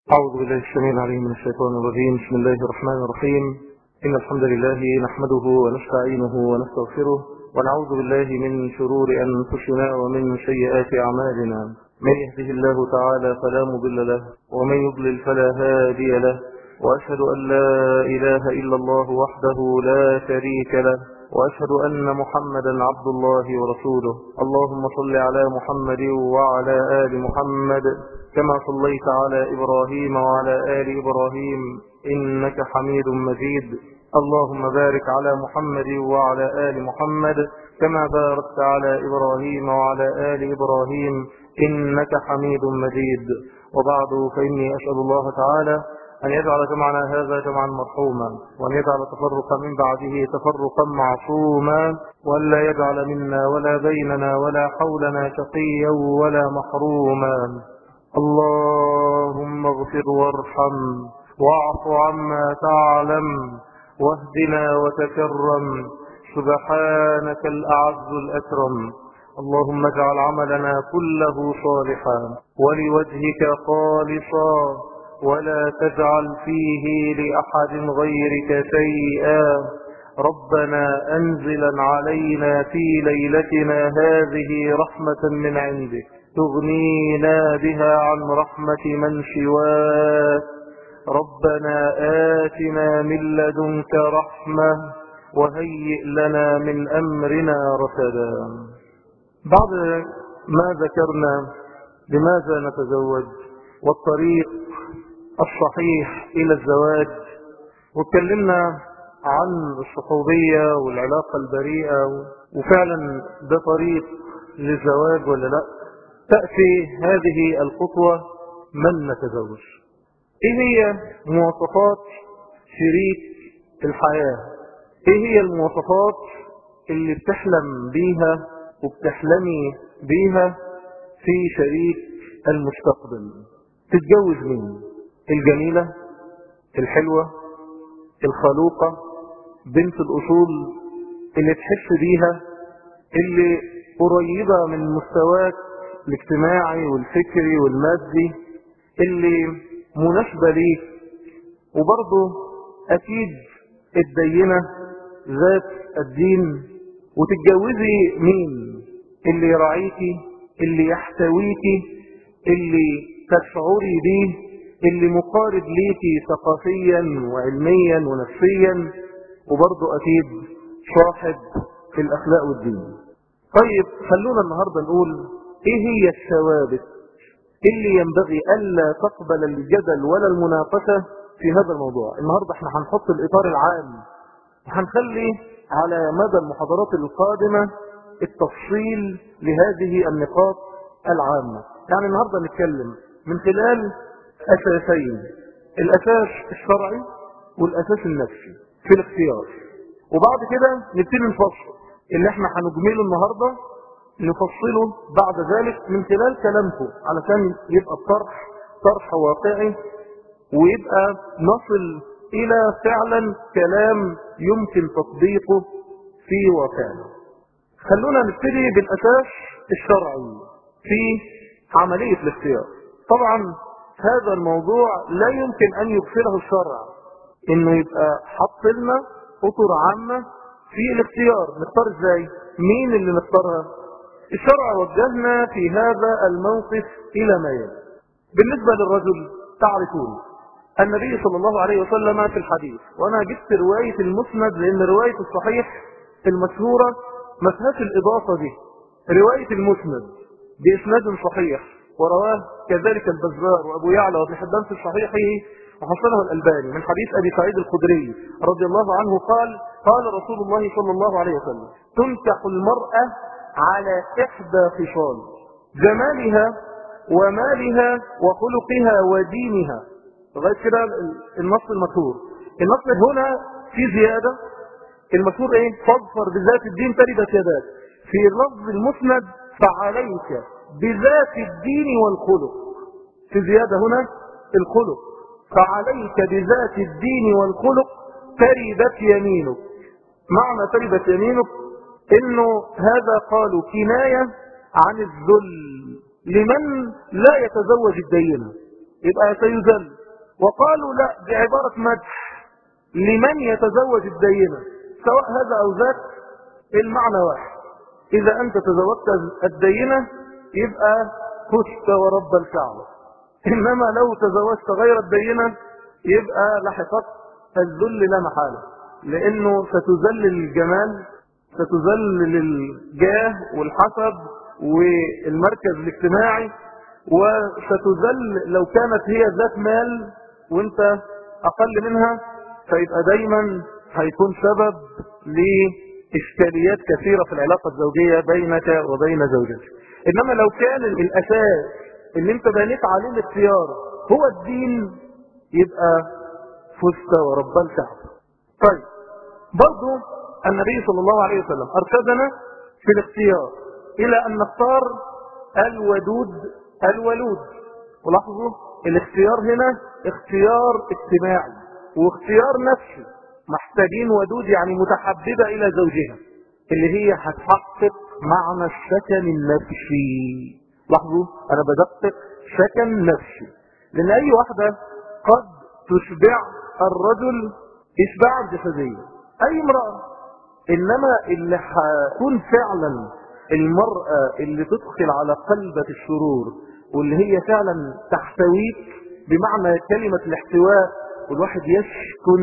أعوذ بالله السميع العليم من الشيطان الرجيم بسم الله الرحمن الرحيم إن الحمد لله نحمده ونستعينه ونستغفره ونعوذ بالله من شرور أنفسنا ومن سيئات أعمالنا من يهده الله تعالى فلا مضل له ومن يضلل فلا هادي له وأشهد أن لا إله إلا الله وحده لا شريك له وأشهد أن محمدا عبد الله ورسوله اللهم صل على محمد وعلى آل محمد كما صليت على إبراهيم وعلى آل إبراهيم إنك حميد مجيد اللهم بارك على محمد وعلى آل محمد كما باركت على إبراهيم وعلى آل إبراهيم إنك حميد مجيد وبعد فإني أسأل الله تعالى أن يجعل جمعنا هذا جمعا مرحوما وأن يجعل تفرقا من بعده تفرقا معصوما وأن لا يجعل منا ولا بيننا ولا حولنا شقيا ولا محروما اللهم اغفر وارحم واعف عما تعلم واهدنا وتكرم سبحانك الأعز الأكرم اللهم اجعل عملنا كله صالحا ولوجهك خالصا ولا تجعل فيه لأحد غيرك شيئا ربنا أنزلا علينا في ليلتنا هذه رحمة من عندك تغنينا بها عن رحمة من سواك ربنا آتنا من لدنك رحمة وهيئ لنا من أمرنا رشدا بعد ما ذكرنا لماذا نتزوج والطريق الصحيح إلى الزواج واتكلمنا عن الصحوبية والعلاقة البريئة وفعلا ده طريق للزواج ولا لا تأتي هذه الخطوة من نتزوج ايه هي مواصفات شريك الحياة ايه هي المواصفات اللي بتحلم بيها وبتحلمي بيها في شريك المستقبل تتجوز مين الجميلة الحلوة الخلوقة بنت الأصول اللي تحس بيها اللي قريبة من مستواك الاجتماعي والفكري والمادي اللي مناسبة ليك وبرضه أكيد الدينة ذات الدين وتتجوزي مين اللي يراعيكي اللي يحتويكي اللي تشعري بيه اللي مقارب ليكي ثقافيا وعلميا ونفسيا وبرضه أكيد صاحب في الأخلاق والدين طيب خلونا النهاردة نقول ايه هي الثوابت اللي ينبغي ألا تقبل الجدل ولا المناقشة في هذا الموضوع النهاردة احنا هنحط الإطار العام وهنخلي على مدى المحاضرات القادمة التفصيل لهذه النقاط العامة يعني النهاردة نتكلم من خلال أساسين الأساس الشرعي والأساس النفسي في الاختيار وبعد كده نبتدي نفصل اللي احنا هنجمله النهاردة نفصله بعد ذلك من خلال كلامكم علشان يبقى الطرح طرح واقعي ويبقى نصل إلى فعلا كلام يمكن تطبيقه في واقعنا خلونا نبتدي بالأساس الشرعي في عملية الاختيار طبعا هذا الموضوع لا يمكن أن يغفره الشرع إنه يبقى حط لنا أطر عامة في الاختيار نختار ازاي مين اللي نختارها الشرع وجهنا في هذا الموقف إلى ما يلي بالنسبة للرجل تعرفون النبي صلى الله عليه وسلم في الحديث وأنا جبت رواية المسند لأن رواية الصحيح المشهورة ما فيهاش الإضافة دي رواية المسند بإسناد صحيح ورواه كذلك البزار وأبو يعلى وابن حبان في صحيحه وحسنه الألباني من حديث أبي سعيد الخدري رضي الله عنه قال قال رسول الله صلى الله عليه وسلم تنكح المرأة على إحدى خصال جمالها ومالها وخلقها ودينها لغاية كده النص المشهور النص هنا في زيادة المشهور ايه فاظفر بذات الدين تربت يداك في اللفظ المسند فعليك بذات الدين والخلق في زيادة هنا الخلق فعليك بذات الدين والخلق تربت يمينك معنى تربت يمينك انه هذا قالوا كناية عن الذل لمن لا يتزوج الدينة يبقى سيذل وقالوا لا دي عبارة مدح لمن يتزوج الدينة سواء هذا أو ذاك المعنى واحد إذا أنت تزوجت الدينة يبقى فزت ورب الكعبة إنما لو تزوجت غير الدينة يبقى لحقت الذل لا محالة لأنه ستذل الجمال ستذل الجاه والحسب والمركز الاجتماعي وستذل لو كانت هي ذات مال وانت أقل منها فيبقى دايما هيكون سبب لإشكاليات كثيرة في العلاقة الزوجية بينك وبين زوجتك إنما لو كان الأساس اللي انت بنيت عليه الاختيار هو الدين يبقى فزت ورب الكعبة طيب برضو النبي صلى الله عليه وسلم أرشدنا في الاختيار إلى أن نختار الودود الولود ولاحظوا الاختيار هنا اختيار اجتماعي واختيار نفسي محتاجين ودود يعني متحببة إلى زوجها اللي هي هتحقق معنى السكن النفسي لاحظوا أنا بدقق سكن نفسي لأن أي واحدة قد تشبع الرجل إشباعا جسديا أي امرأة إنما اللي هتكون فعلا المرأة اللي تدخل على قلبة السرور واللي هي فعلا تحتويك بمعنى كلمة الاحتواء والواحد يسكن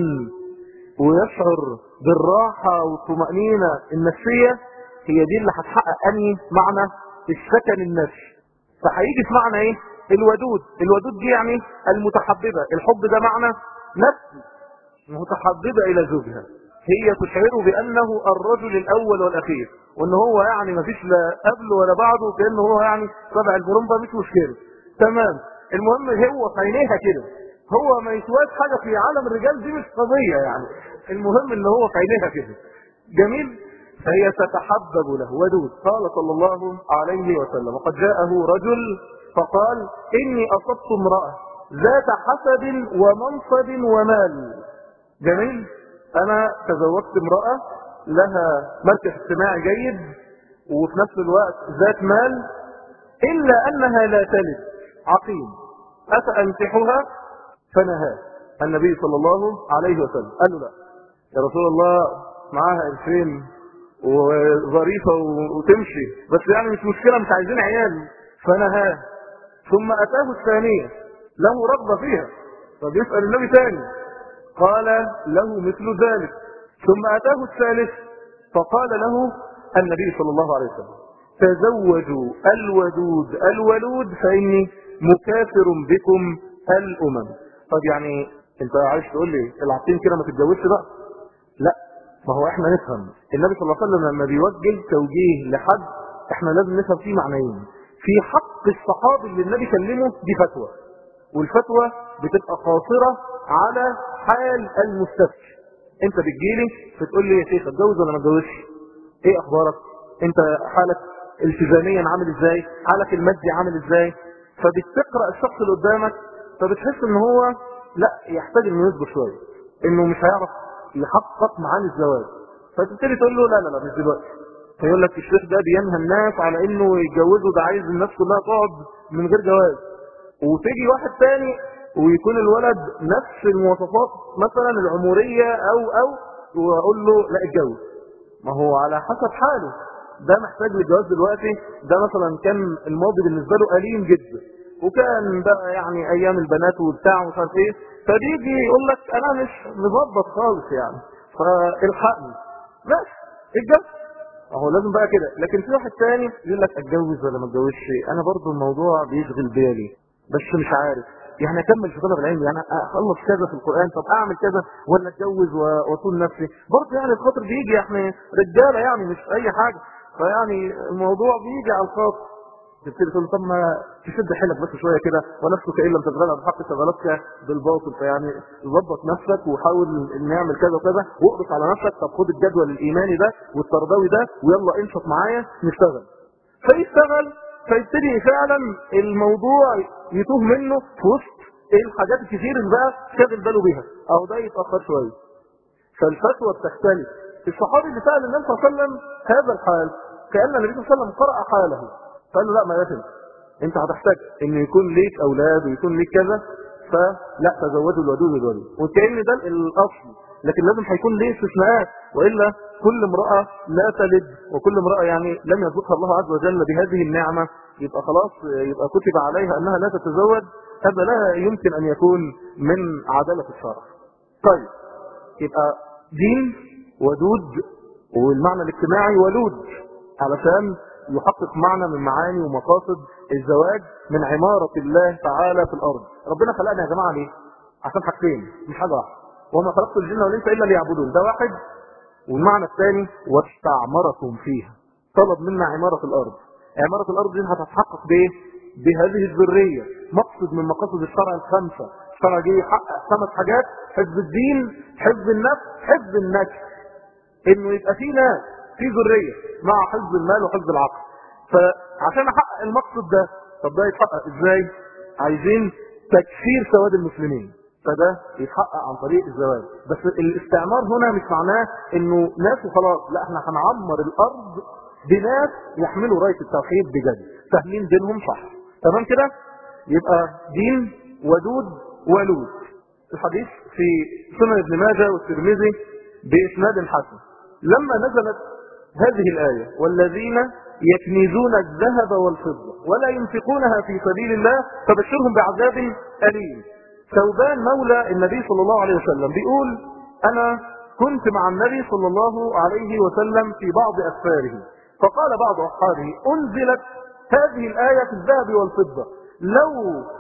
ويشعر بالراحة والطمأنينة النفسية هي دي اللي هتحقق أني معنى السكن النفسي فهيجي في معنى ايه الودود الودود دي يعني المتحببة الحب ده معنى نفسي متحببة الى زوجها هي تشعره بانه الرجل الاول والاخير وان هو يعني ما فيش لا قبله ولا بعده كانه هو يعني طبع البرومبا مش مشكله تمام المهم هو في عينيها كده هو ما يسواش حاجه في عالم الرجال دي مش قضيه يعني المهم ان هو في عينيها كده جميل فهي تتحبب له ودود قال صلى الله عليه وسلم وقد جاءه رجل فقال إني أصبت امرأة ذات حسب ومنصب ومال جميل أنا تزوجت امرأة لها مركز اجتماعي جيد وفي نفس الوقت ذات مال إلا أنها لا تلد عقيم أفأنكحها فنهاه النبي صلى الله عليه وسلم قال له لا يا رسول الله معاها قرشين وظريفة وتمشي بس يعني مش مشكلة مش عايزين عيال فنهاه ثم أتاه الثانية له رغبة فيها فبيسأل النبي ثاني قال له مثل ذلك ثم أتاه الثالث فقال له النبي صلى الله عليه وسلم تزوجوا الودود الولود فإني مكافر بكم الأمم طب يعني انت عايز تقول لي العقيم كده ما تتجوزش بقى لا ما هو احنا نفهم النبي صلى الله عليه وسلم لما بيوجه توجيه لحد احنا لازم نفهم فيه معنيين في حق الصحابي اللي النبي كلمه دي فتوى والفتوى بتبقى قاصرة على حال المستفتي انت بتجيلي فتقول لي يا شيخ اتجوز ولا ما اتجوزش ايه اخبارك انت حالك التزاميا عامل ازاي حالك المادي عامل ازاي فبتقرا الشخص اللي قدامك فبتحس ان هو لا يحتاج انه يصبر شويه انه مش هيعرف يحقق معاني الزواج فتبتدي تقول له لا لا لا مش دلوقتي فيقول لك الشيخ ده بينهى الناس على انه يتجوزوا ده عايز الناس كلها تقعد من غير جواز وتيجي واحد تاني ويكون الولد نفس المواصفات مثلا العمرية او او واقول له لا اتجوز ما هو على حسب حاله ده محتاج للجواز دلوقتي ده مثلا كان الماضي بالنسبة له أليم جدا وكان بقى يعني ايام البنات وبتاع ومش عارف ايه فبيجي يقول لك انا مش مظبط خالص يعني فالحقني بس اتجوز اهو لازم بقى كده لكن في واحد تاني يقول لك اتجوز ولا ما اتجوزش انا برضو الموضوع بيشغل بالي بس مش عارف يعني اكمل في طلب العلم يعني اخلص كذا في القران طب اعمل كذا ولا اتجوز واطول نفسي برضه يعني الخاطر بيجي احنا رجاله يعني مش اي حاجه فيعني الموضوع بيجي على الخاطر تبتدي تقول طب ما تشد حيلك بس شويه كده ونفسك ان لم تشغلها بحق شغلتك بالباطل فيعني ظبط نفسك وحاول نعمل كذا وكذا واقبط على نفسك طب خد الجدول الايماني ده والتربوي ده ويلا انشط معايا نشتغل فيشتغل فيبتدي فعلا الموضوع يتوه منه في وسط الحاجات الكتير اللي بقى شاغل باله بيها او ده يتاخر شويه فالفتوى بتختلف الصحابي اللي سال النبي صلى الله عليه وسلم هذا الحال كان النبي صلى الله عليه وسلم قرأ حاله قال له لا ما يفهم انت هتحتاج ان يكون ليك اولاد ويكون ليك كذا فلا تزودوا الودود الودود وكأن ده الأصل لكن لازم هيكون ليه استثناءات وإلا كل امرأة لا تلد وكل امرأة يعني لم يرزقها الله عز وجل بهذه النعمة يبقى خلاص يبقى كتب عليها أنها لا تتزوج هذا لا يمكن أن يكون من عدالة الشرع طيب يبقى دين ودود والمعنى الاجتماعي ولود علشان يحقق معنى من معاني ومقاصد الزواج من عمارة الله تعالى في الأرض ربنا خلقنا يا جماعة ليه عشان حاجتين مش حاجة واحدة وما خلقت الجن والإنس إلا ليعبدون ده واحد والمعنى الثاني واستعمركم فيها طلب منا عمارة الأرض عمارة الأرض دي هتتحقق بإيه بهذه الذرية مقصد من مقاصد الشرع الخمسة الشرع جه يحقق خمس حاجات حفظ الدين حفظ النفس حفظ النفس انه يبقى في ناس في ذرية مع حفظ المال وحفظ العقل فعشان احقق المقصد ده طب ده يتحقق ازاي عايزين تكفير سواد المسلمين فده يتحقق عن طريق الزواج بس الاستعمار هنا مش معناه انه ناس وخلاص لا احنا هنعمر الارض بناس يحملوا راية التوحيد بجد فاهمين دينهم صح تمام كده يبقى دين ودود ولود الحديث في سنن ابن ماجه والترمذي بإسناد حسن لما نزلت هذه الآية والذين يكنزون الذهب والفضة ولا ينفقونها في سبيل الله فبشرهم بعذاب أليم ثوبان مولى النبي صلى الله عليه وسلم بيقول أنا كنت مع النبي صلى الله عليه وسلم في بعض أسفاره فقال بعض أصحابه أنزلت هذه الآية في الذهب والفضة لو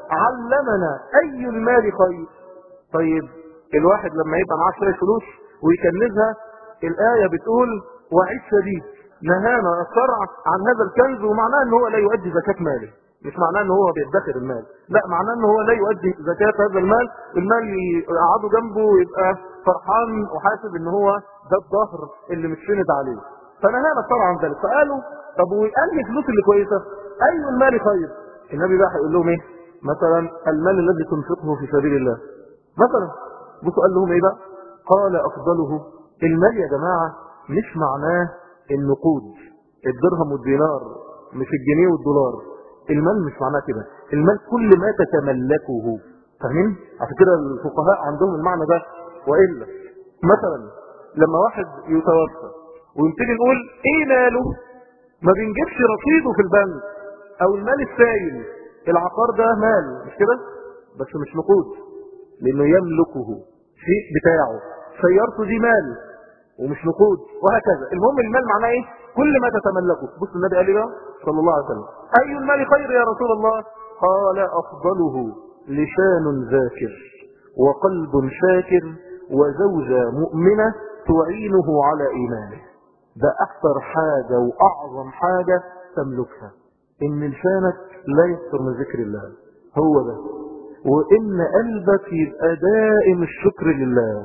علمنا أي المال خير طيب الواحد لما يبقى معاه شوية فلوس ويكنزها الآية بتقول وعيد شديد نهانا الشرع عن هذا الكنز ومعناه ان هو لا يؤدي زكاة ماله مش معناه ان هو بيدخر المال لا معناه ان هو لا يؤدي زكاة هذا المال المال يقعده جنبه ويبقى فرحان وحاسب ان هو ده الظهر اللي متسند عليه فنهانا الشرع عن ذلك فقالوا طب وانهي فلوس اللي كويسة اي المال خير النبي بقى هيقول لهم ايه مثلا المال الذي تنفقه في سبيل الله مثلا بصوا قال لهم ايه بقى قال افضله المال يا جماعة مش معناه النقود الدرهم والدينار مش الجنيه والدولار المال مش معناه كده المال كل ما تتملكه فاهمين عشان كده الفقهاء عندهم المعنى ده والا مثلا لما واحد يتوفى ونبتدي نقول ايه ماله ما بنجيبش رصيده في البنك او المال السائل العقار ده مال مش كده بس مش نقود لانه يملكه شيء بتاعه سيارته دي مال ومش نقود وهكذا المهم المال معناه ايه كل ما تتملكه بص النبي قال ايه بقى صلى الله عليه وسلم اي المال خير يا رسول الله قال افضله لسان ذاكر وقلب شاكر وزوجة مؤمنة تعينه على ايمانه ده اكثر حاجة واعظم حاجة تملكها ان لسانك لا يكثر من ذكر الله هو ده وان قلبك يبقى دائم الشكر لله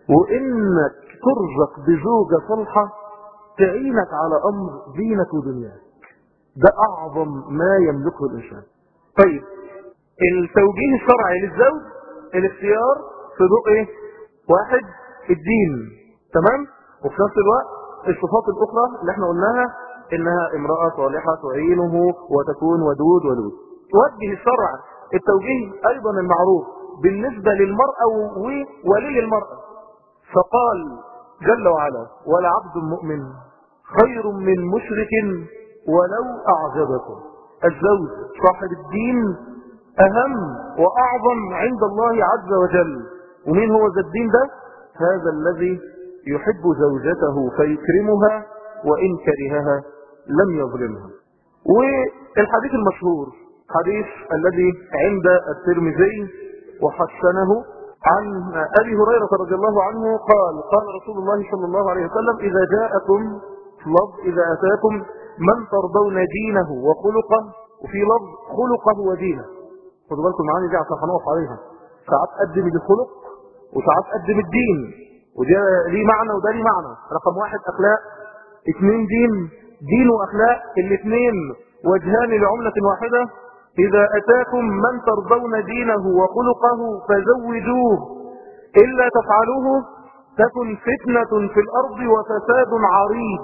وانك ترزق بزوجة صالحة تعينك على امر دينك ودنياك ده اعظم ما يملكه الانسان طيب التوجيه الشرعي للزوج الاختيار في ضوء ايه واحد الدين تمام وفي نفس الوقت الصفات الاخرى اللي احنا قلناها انها امرأة صالحة تعينه وتكون ودود ولود توجه الشرع التوجيه ايضا المعروف بالنسبة للمرأة وولي المرأة فقال جل وعلا ولعبد مؤمن خير من مشرك ولو أعجبكم الزوج صاحب الدين أهم وأعظم عند الله عز وجل ومين هو ذا الدين ده هذا الذي يحب زوجته فيكرمها وإن كرهها لم يظلمها والحديث المشهور حديث الذي عند الترمذي وحسنه عن أبي هريرة رضي الله عنه قال قال رسول الله صلى الله عليه وسلم إذا جاءكم لفظ إذا أتاكم من ترضون دينه وخلقه وفي لفظ خلقه ودينه خدوا بالكم معاني دي عشان هنقف عليها ساعات قدم الخلق وساعات قدم الدين وده ليه معنى وده ليه معنى رقم واحد أخلاق اثنين دين دين وأخلاق الاثنين وجهان لعملة واحدة إذا أتاكم من ترضون دينه وخلقه فزوجوه إلا تفعلوه تكن فتنة في الأرض وفساد عريض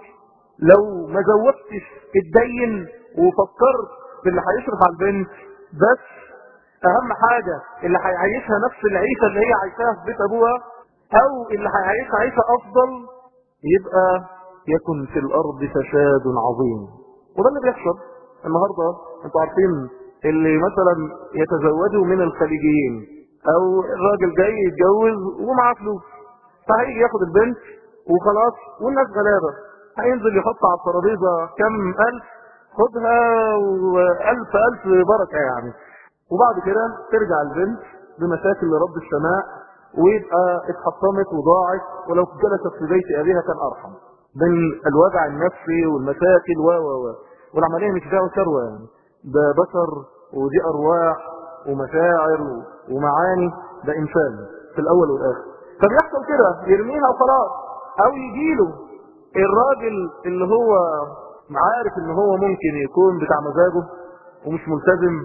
لو ما زوجتش الدين وفكرت في اللي هيشرف على البنت بس اهم حاجة اللي هيعيشها نفس العيشة اللي هي عايشاها في بيت ابوها او اللي هيعيشها عيشة افضل يبقى يكن في الارض فساد عظيم وده اللي بيحصل النهاردة انتوا عارفين اللي مثلا يتزوجوا من الخليجيين او الراجل جاي يتجوز ومعاه فلوس فهيجي ياخد البنت وخلاص والناس غلابة هينزل يحط على الترابيزة كم ألف خدها وألف ألف بركة يعني وبعد كده ترجع البنت بمشاكل لرب السماء ويبقى اتحطمت وضاعت ولو جلست في بيت أبيها كان أرحم من الوجع النفسي والمشاكل و و و والعملية مش دعوة ثروة يعني ده بشر ودي أرواح ومشاعر ومعاني ده إنسان في الأول والآخر فبيحصل كده يرميها وخلاص أو يجيله الراجل اللي هو عارف ان هو ممكن يكون بتاع مزاجه ومش ملتزم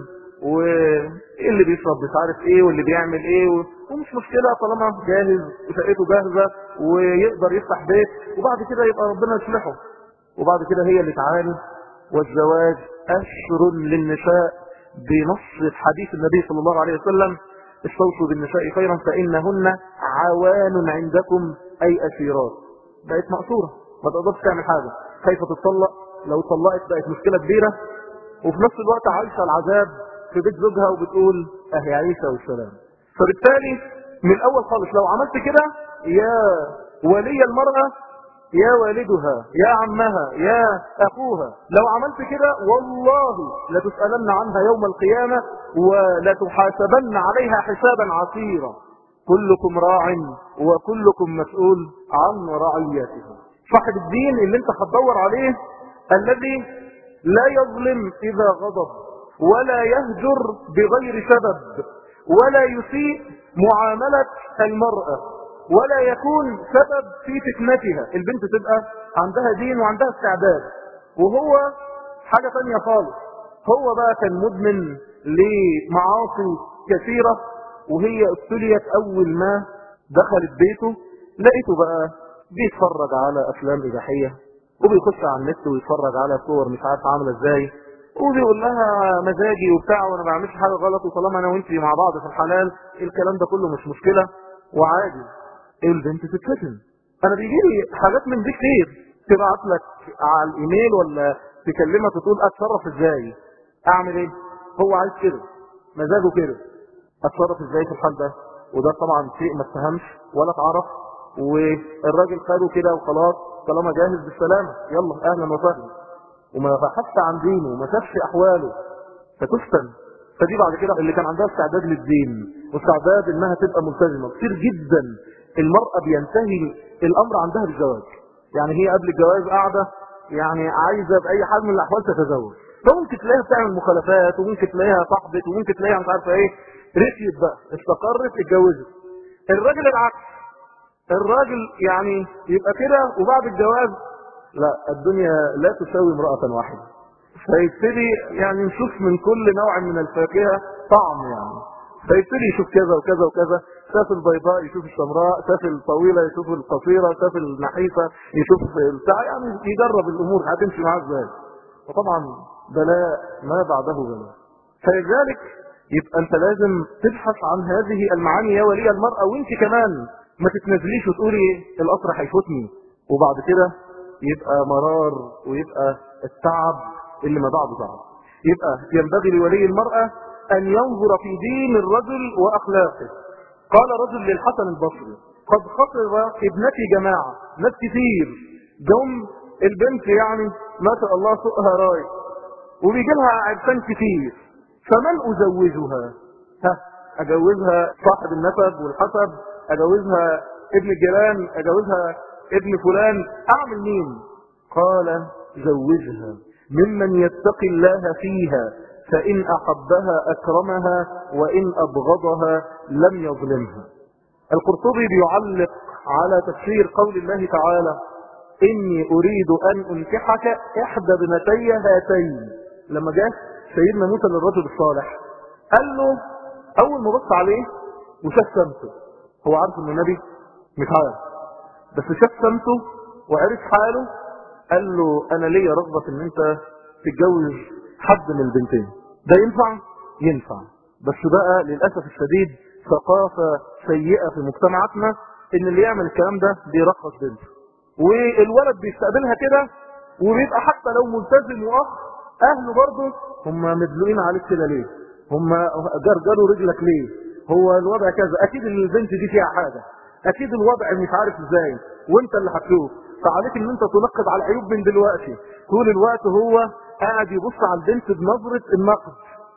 واللي بيشرب مش عارف ايه واللي بيعمل ايه ومش مشكلة طالما جاهز وشقته جاهزة ويقدر يفتح بيت وبعد كده يبقى ربنا يصلحه وبعد كده هي اللي تعاني والزواج أشر للنساء بنص حديث النبي صلى الله عليه وسلم استوصوا بالنساء خيرا فإنهن عوان عندكم أي أسيرات بقت مقصورة ما تقدرش تعمل حاجة خايفة تتطلق لو طلقت بقت مشكلة كبيرة وفي نفس الوقت عايشة العذاب في بيت زوجها وبتقول اهي عيشة والسلام فبالتالي من الاول خالص لو عملت كده يا ولي المرأة يا والدها يا عمها يا اخوها لو عملت كده والله لتسألن عنها يوم القيامة ولتحاسبن عليها حسابا عسيرا كلكم راع وكلكم مسؤول عن رعيته صاحب الدين اللي انت هتدور عليه الذي لا يظلم اذا غضب ولا يهجر بغير سبب ولا يسيء معاملة المرأة ولا يكون سبب في فتنتها البنت تبقى عندها دين وعندها استعداد وهو حاجة تانية خالص هو بقى كان مدمن لمعاصي كثيرة وهي ابتليت اول ما دخلت بيته لقيته بقى بيتفرج على افلام اباحيه وبيخش على النت ويتفرج على صور مش عارف عامله ازاي وبيقول لها مزاجي وبتاع وانا ما بعملش حاجه غلط وطالما انا وانت مع بعض في الحلال الكلام ده كله مش مشكله وعادي البنت تتفتن انا بيجي لي حاجات من دي كتير تبعت لك على الايميل ولا تكلمك وتقول اتصرف ازاي اعمل ايه هو عايز كده مزاجه كده اتصرف ازاي في الحال ده وده طبعا شيء ما اتفهمش ولا اتعرف والراجل خده كده وخلاص طالما جاهز بالسلامة يلا اهلا وسهلا وما بحثش عن دينه وما شافش احواله فتفتن فدي بعد كده اللي كان عندها استعداد للدين واستعداد انها تبقى ملتزمه كتير جدا المرأة بينتهي الامر عندها بالزواج يعني هي قبل الجواز قاعدة يعني عايزة بأي حال من الأحوال تتزوج فممكن تلاقيها بتعمل مخالفات وممكن تلاقيها صاحبت وممكن تلاقيها مش عارفة ايه رسيت بقى استقرت اتجوزت الراجل العكس الراجل يعني يبقى كده وبعد الجواز لا الدنيا لا تساوي امرأة واحدة فيبتدي يعني نشوف من كل نوع من الفاكهة طعم يعني فيبتدي يشوف كذا وكذا وكذا شاف البيضاء يشوف السمراء شاف الطويلة يشوف القصيرة شاف النحيفة يشوف البتاع يعني يجرب الأمور هتمشي معاه ازاي وطبعا بلاء ما بعده بلاء فلذلك يبقى انت لازم تبحث عن هذه المعاني يا ولي المرأة وانت كمان ما تتنزليش وتقولي القطر هيفوتني وبعد كده يبقى مرار ويبقى التعب اللي ما بعده تعب يبقى ينبغي لولي المرأة أن ينظر في دين الرجل وأخلاقه قال رجل للحسن البصري قد خطب ابنتي جماعة ناس كتير جم البنت يعني ما شاء الله سوقها راي وبيجي لها عرسان كتير فمن أزوجها ها أجوزها صاحب النسب والحسب أجوزها ابن الجيران أجوزها ابن فلان أعمل مين قال زوجها ممن يتقي الله فيها فإن أحبها أكرمها وإن أبغضها لم يظلمها القرطبي بيعلق على تفسير قول الله تعالى إني أريد أن أنكحك إحدى ابنتي هاتين لما جاء سيدنا موسى للرجل الصالح قال له أول ما بص عليه وشاف سمته هو عارف إنه نبي مش عارف بس شاف سمته وعرف حاله قال له أنا ليا رغبة إن أنت تتجوز حد من البنتين ده ينفع؟ ينفع بس بقى للأسف الشديد ثقافة سيئة في مجتمعاتنا ان اللي يعمل الكلام ده بيرقص بنته والولد بيستقبلها كده وبيبقى حتى لو ملتزم واخ اهله برضه هم مدلوقين عليك كده ليه هم جرجروا رجلك ليه هو الوضع كذا اكيد البنت دي فيها حاجة اكيد الوضع مش عارف ازاي وانت اللي هتشوف فعليك ان انت تنقد على العيوب من دلوقتي طول الوقت هو قاعد يبص على البنت بنظرة النقد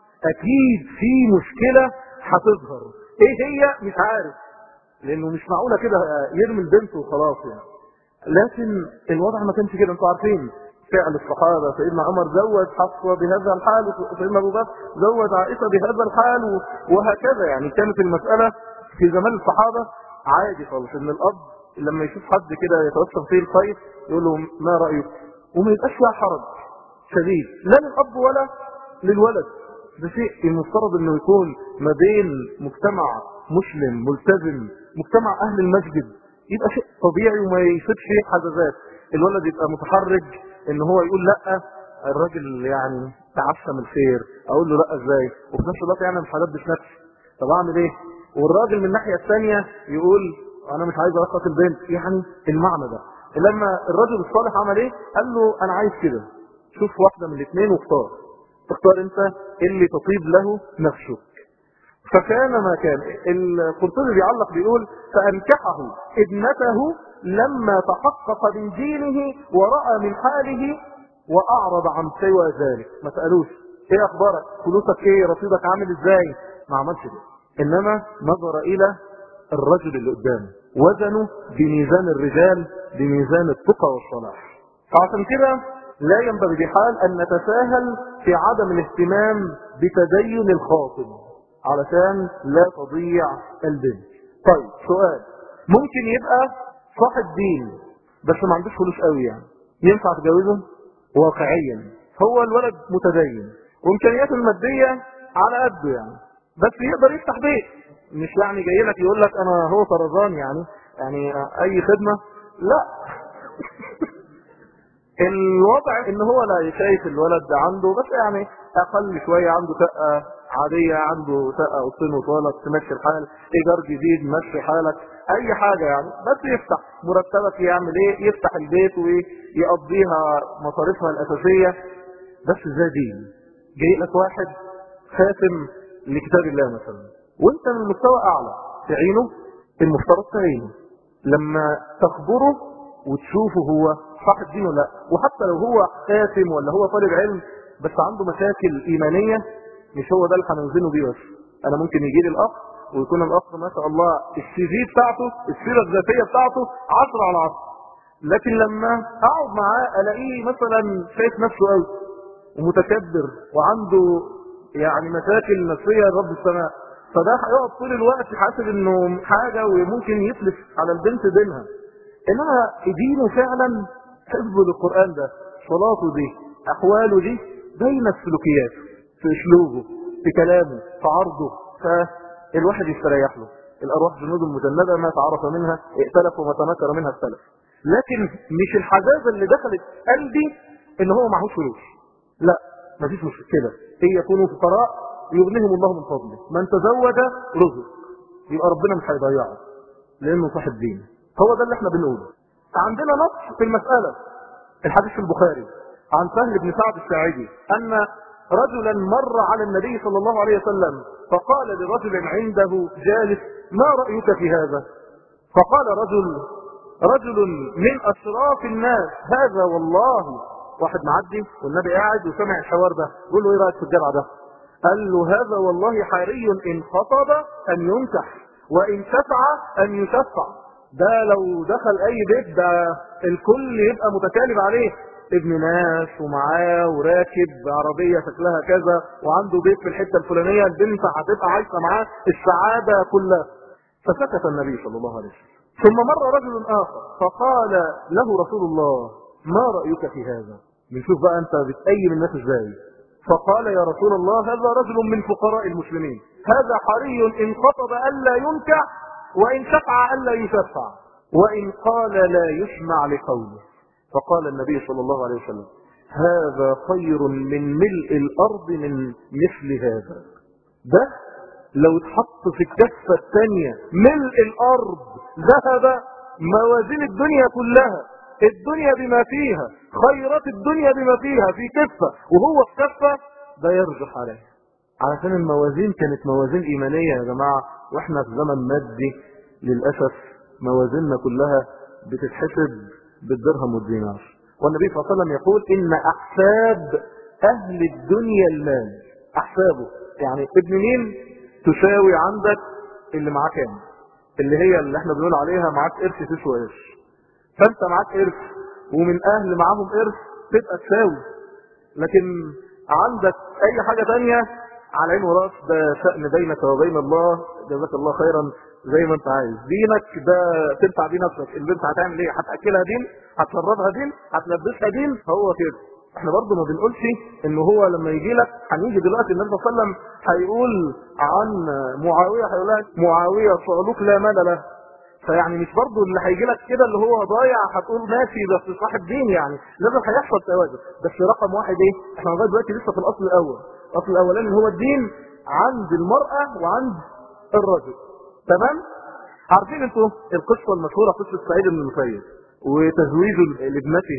اكيد في مشكلة هتظهر ايه هي مش عارف لانه مش معقولة كده يرمي البنت وخلاص يعني لكن الوضع ما كانش كده انتوا عارفين فعل الصحابة سيدنا عمر زوج حفصة بهذا الحال وسيدنا ابو بكر زوج عائشة بهذا الحال وهكذا يعني كانت المسألة في زمان الصحابة عادي خالص ان الاب لما يشوف حد كده يتوسم فيه الخير يقول له ما رأيك وما يبقاش فيها حرج شديد لا للاب ولا للولد ده شيء المفترض انه يكون ما بين مجتمع مسلم ملتزم مجتمع اهل المسجد يبقى شيء طبيعي وما يصيبش حزازات الولد يبقى متحرج ان هو يقول لا الراجل يعني تعشم الخير اقول له لا ازاي وفي نفس الوقت يعني مش هلبس نفسي طب اعمل ايه والراجل من الناحيه الثانيه يقول انا مش عايز ارقص البنت يعني المعنى ده لما الرجل الصالح عمل ايه قال له انا عايز كده شوف واحده من الاثنين واختار تختار انت اللي تطيب له نفسك فكان ما كان القرطبي بيعلق بيقول فانكحه ابنته لما تحقق من دينه ورأى من حاله واعرض عن سوى ذلك ما سألوش ايه اخبارك فلوسك ايه رصيدك عامل ازاي ما عملش كده انما نظر الى الرجل اللي قدامه وزنه بميزان الرجال بميزان التقى والصلاح فعشان كده لا ينبغي بحال ان نتساهل في عدم الاهتمام بتدين الخاطب علشان لا تضيع البنت طيب سؤال ممكن يبقى صاحب دين بس ما عندوش فلوس قوي يعني ينفع تجوزه واقعيا هو الولد متدين وامكانياته الماديه على قده يعني بس يقدر يفتح بيت مش يعني جاي لك يقول لك انا هو طرزان يعني يعني اي خدمه لا الوضع ان هو لا شايف الولد ده عنده بس يعني اقل شويه عنده شقه عاديه عنده شقه اوضتين وطالب تمشي الحال ايجار جديد مشي حالك اي حاجه يعني بس يفتح مرتبك يعمل ايه يفتح البيت ويقضيها مصاريفها الاساسيه بس ازاي دي جاي لك واحد خاتم لكتاب الله مثلا وانت من مستوى اعلى تعينه المفترض تعينه لما تخبره وتشوفه هو صاحب دين ولا لا وحتى لو هو خاتم ولا هو طالب علم بس عنده مشاكل ايمانيه مش هو ده اللي هنوزنه بيه بس انا ممكن يجي لي الاخ ويكون الاخ ما شاء الله السي في بتاعته السيره الذاتيه بتاعته 10 على 10 لكن لما اقعد معاه الاقيه مثلا شايف نفسه قوي ومتكبر وعنده يعني مشاكل نفسيه رب السماء فده هيقعد طول الوقت حاسب انه حاجه وممكن يفلس على البنت دينها انما دينه فعلا حفظه للقران ده صلاته دي احواله دي بين السلوكيات في اسلوبه في كلامه في عرضه فالواحد يستريح له الارواح جنود مجنده ما تعرف منها ائتلف وما تنكر منها السلف لكن مش الحزازه اللي دخلت قلبي ان هو معهوش فلوس لا مفيش مشكله ان يكونوا فقراء يغنيهم الله من فضله من تزوج رزق يبقى ربنا مش هيضيعه لانه صاحب دين هو ده اللي احنا بنقوله عندنا نص في المساله الحديث في البخاري عن سهل بن سعد الساعدي ان رجلا مر على النبي صلى الله عليه وسلم فقال لرجل عنده جالس ما رأيك في هذا فقال رجل رجل من أشراف الناس هذا والله واحد معدي والنبي قاعد وسمع الحوار ده يقول له ايه رايك في الجرع ده قال له هذا والله حري ان خطب ان ينكح وان شفع ان يشفع ده لو دخل اي بيت ده الكل يبقى متكالب عليه ابن ناس ومعاه وراكب عربية شكلها كذا وعنده بيت في الحتة الفلانية البنت هتبقى عايشة معاه السعادة كلها فسكت النبي صلى الله عليه وسلم ثم مر رجل آخر فقال له رسول الله ما رأيك في هذا بنشوف بقى انت بتأيم الناس ازاي فقال يا رسول الله هذا رجل من فقراء المسلمين هذا حري إن خطب ألا ينكع وإن شفع ألا يشفع وإن قال لا يسمع لقوله فقال النبي صلى الله عليه وسلم هذا خير من ملء الأرض من مثل هذا ده لو اتحط في الكفة الثانية ملء الارض ذهب موازين الدنيا كلها الدنيا بما فيها خيرات الدنيا بما فيها في كفة وهو في كفة ده يرجح عليه علشان الموازين كانت موازين ايمانية يا جماعة واحنا في زمن مادي للأسف موازيننا كلها بتتحسب بالدرهم والدينار والنبي صلى الله عليه وسلم يقول ان احساب اهل الدنيا المال احسابه يعني ابن مين تساوي عندك اللي معاه كام اللي هي اللي احنا بنقول عليها معاك قرش تسوى قرش فانت معاك قرش ومن اهل معاهم قرش تبقى تساوي لكن عندك اي حاجة تانية على عين وراس ده شأن بينك وبين الله جزاك الله خيرا زي ما انت عايز دينك ده تنفع بيه نفسك البنت هتعمل ايه هتاكلها دين هتشربها دين هتلبسها دين هو كده احنا برضه ما بنقولش ان هو لما يجي لك هنيجي دلوقتي النبي صلى الله عليه وسلم هيقول عن معاويه هيقول لك معاويه صعلوك لا مال له فيعني مش برضه اللي هيجي لك كده اللي هو ضايع هتقول ماشي بس صاحب دين يعني لازم هيحصل توازن بس رقم واحد ايه احنا لغايه دلوقتي لسه في الاصل الاول الاصل الاولاني هو الدين عند المراه وعند الرجل تمام عارفين انتوا القصه المشهوره قصه سعيد بن المسيب وتزويجه لابنته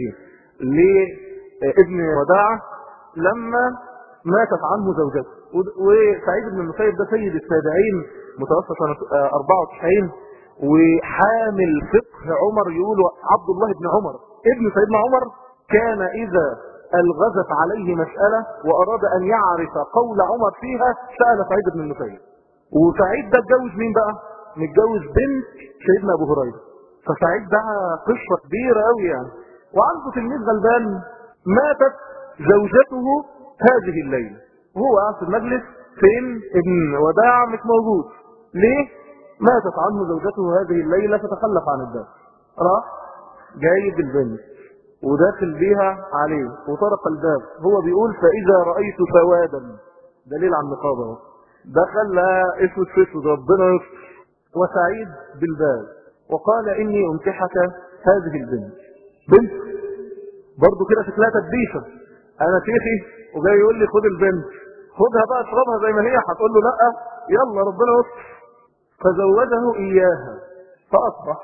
لابن وداعه لما ماتت عنه زوجته وسعيد بن المسيب ده سيد التابعين متوفى سنه 94 وحامل فقه عمر يقول عبد الله بن عمر ابن سيدنا عمر كان اذا الغزت عليه مسألة واراد ان يعرف قول عمر فيها سأل سعيد بن المسيب وسعيد ده اتجوز مين بقى متجوز بنت سيدنا ابو هريره فسعيد ده قصه كبيره قوي يعني وعنده تلميذ غلبان ماتت زوجته هذه الليله وهو قاعد في المجلس فين ابن وداع مش موجود ليه ماتت عنه زوجته هذه الليله فتخلف عن الدرس راح جايب البنت وداخل بيها عليه وطرق الباب هو بيقول فاذا رايت سوادا دليل على النقابه دخل لا اسود في اسود ربنا يستر وسعيد بالباب وقال اني انكحك هذه البنت بنت برضو كده شكلها تدبيشة انا شيخي وجاي يقول لي خد البنت خدها بقى اشربها زي ما هي هتقول له لا يلا ربنا يستر فزوجه اياها فاصبح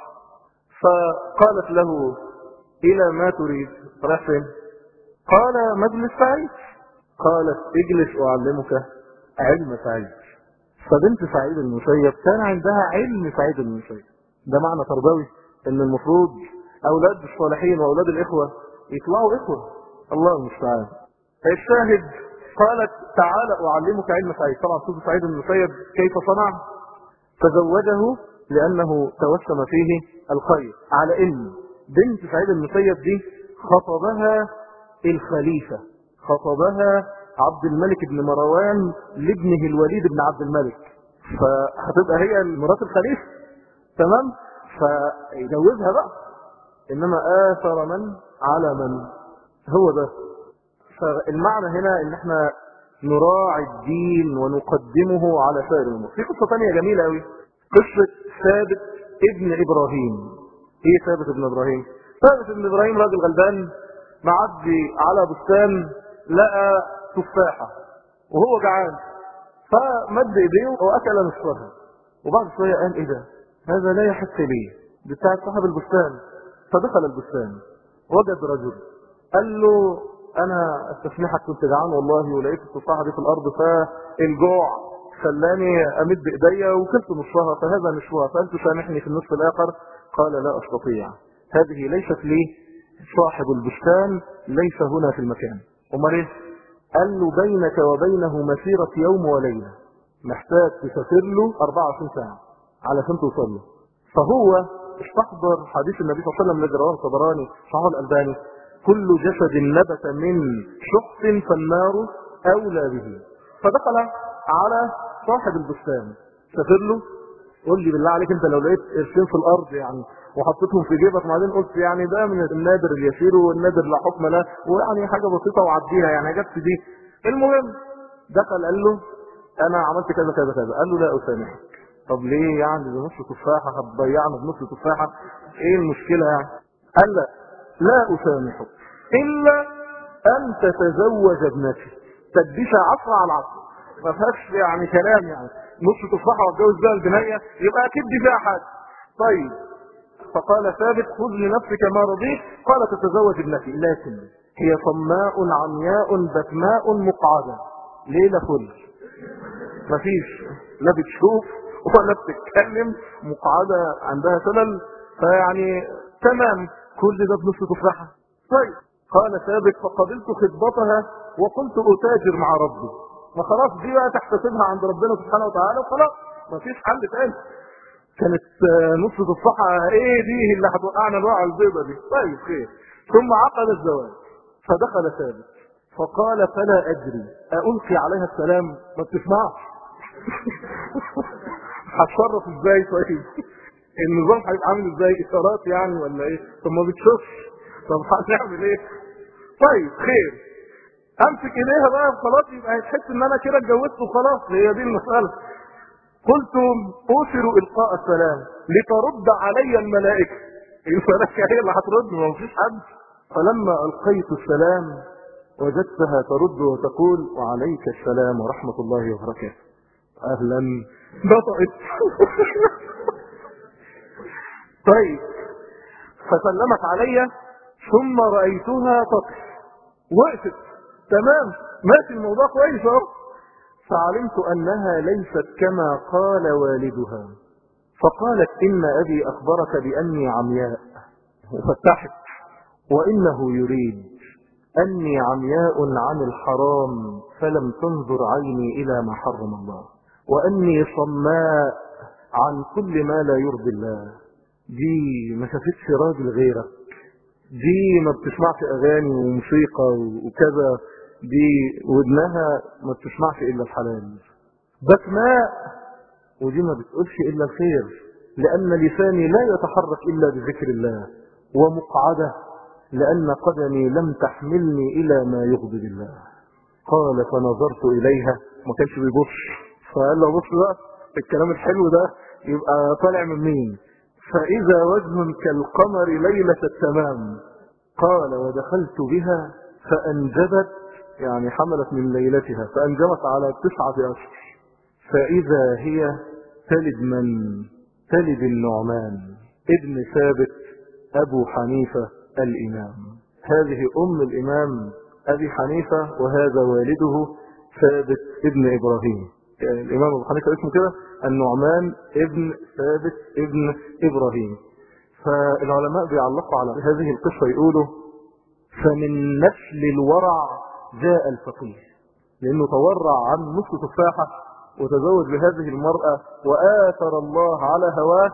فقالت له الى ما تريد رايح فين قال مجلس سعيد قالت اجلس اعلمك علم سعيد فبنت سعيد المسيب كان عندها علم سعيد المسيب ده معنى تربوي ان المفروض اولاد الصالحين واولاد الاخوة يطلعوا اخوة الله المستعان الشاهد قالت تعالى اعلمك علم سعيد طبعا صوت سعيد المسيب كيف صنع فزوجه لانه توسم فيه الخير على ان بنت سعيد المسيب دي خطبها الخليفة خطبها عبد الملك بن مروان لابنه الوليد بن عبد الملك فهتبقى هي مرات الخليفة تمام فيجوزها بقى انما اثر من على من هو ده فالمعنى هنا ان احنا نراعي الدين ونقدمه على سائر الامور في قصه ثانيه جميله قوي قصه ثابت ابن ابراهيم ايه ثابت ابن ابراهيم ثابت ابن ابراهيم راجل غلبان معدي على بستان لقى تفاحة وهو جعان فمد ايديه واكل نصفها وبعد شوية قال ايه ده هذا لا يحس لي دي بتاع صاحب البستان فدخل البستان وجد رجل قال له انا استسمحك كنت جعان والله ولقيت التفاحة دي في الارض فالجوع خلاني امد ايديا وكلت نصفها فهذا نشوها فهل تسامحني في النصف الاخر قال لا استطيع هذه ليست لي صاحب البستان ليس هنا في المكان امال ايه قال له بينك وبينه مسيرة يوم وليلة محتاج تسافر له 24 ساعة علشان توصل له فهو استحضر حديث النبي صلى الله عليه وسلم الذي رواه الطبراني صحيح الألباني كل جسد نبت من شخص فالنار أولى به فدخل على صاحب البستان سافر له قول لي بالله عليك انت لو لقيت قرشين في الارض يعني وحطيتهم في جيبك وبعدين قلت يعني ده من النادر اليسير والنادر لا حكم له ويعني حاجه بسيطه وعديها يعني جبت دي المهم دخل قال له انا عملت كذا كذا كذا قال له لا اسامحك طب ليه يعني ده نص تفاحه هتضيعنا بنص تفاحه ايه المشكله يعني قال لا لا اسامحك الا ان تتزوج ابنتي تديش عصر على العصر ما فيهاش يعني كلام يعني نص تفاحة واتجوز بها البنية يبقى اكيد دي فيها حاجة طيب فقال ثابت خذ لنفسك ما رضيت قال تتزوج ابنتي لكن هي صماء عمياء بكماء مقعدة ليلة فل مفيش لا بتشوف ولا بتتكلم مقعدة عندها سلل فيعني تمام كل ده بنص تفاحة طيب قال ثابت فقبلت خطبتها وقلت أتاجر مع ربي ما خلاص دي بقى تحتسبها عند ربنا سبحانه وتعالى وخلاص ما فيش حل تاني كانت نص تفاحة ايه دي اللي هتوقعنا الوقعة البيضة دي طيب خير ثم عقد الزواج فدخل ثابت فقال فلا أدري ألقي عليها السلام ما بتسمعش هتصرف ازاي طيب النظام هيبقى عامل ازاي اشارات يعني ولا ايه طب ما بتشوفش طب هنعمل ايه طيب خير امسك ايديها بقى خلاص يبقى هتحس ان انا كده اتجوزت وخلاص هي دي المساله قلت اوثر القاء السلام لترد علي الملائكه الملائكه هي اللي هترد ما فيش حد فلما القيت السلام وجدتها ترد وتقول وعليك السلام ورحمه الله وبركاته اهلا نطقت طيب فسلمت علي ثم رأيتها تقف وقفت تمام ماشي الموضوع كويس اهو فعلمت انها ليست كما قال والدها فقالت ان ابي اخبرك باني عمياء وفتحت وانه يريد اني عمياء عن الحرام فلم تنظر عيني الى ما حرم الله واني صماء عن كل ما لا يرضي الله دي ما شافتش راجل غيرك دي ما بتسمعش اغاني وموسيقى وكذا دي ودنها ما بتسمعش الا الحلال بكماء ودي ما بتقولش الا الخير لان لساني لا يتحرك الا بذكر الله ومقعده لان قدمي لم تحملني الى ما يغضب الله قال فنظرت اليها ما كانش بيبص فقال له بص بقى الكلام الحلو ده يبقى طالع من مين فإذا وجه كالقمر ليلة التمام قال ودخلت بها فأنجبت يعني حملت من ليلتها فأنجبت على تسعة أشهر فإذا هي تلد من تلد النعمان ابن ثابت أبو حنيفة الإمام هذه أم الإمام أبي حنيفة وهذا والده ثابت ابن إبراهيم يعني الإمام أبو حنيفة اسمه كده النعمان ابن ثابت ابن إبراهيم فالعلماء بيعلقوا على هذه القصة يقولوا فمن نسل الورع جاء الفقيه لأنه تورع عن نصف تفاحة وتزوج بهذه المرأة وآثر الله على هواه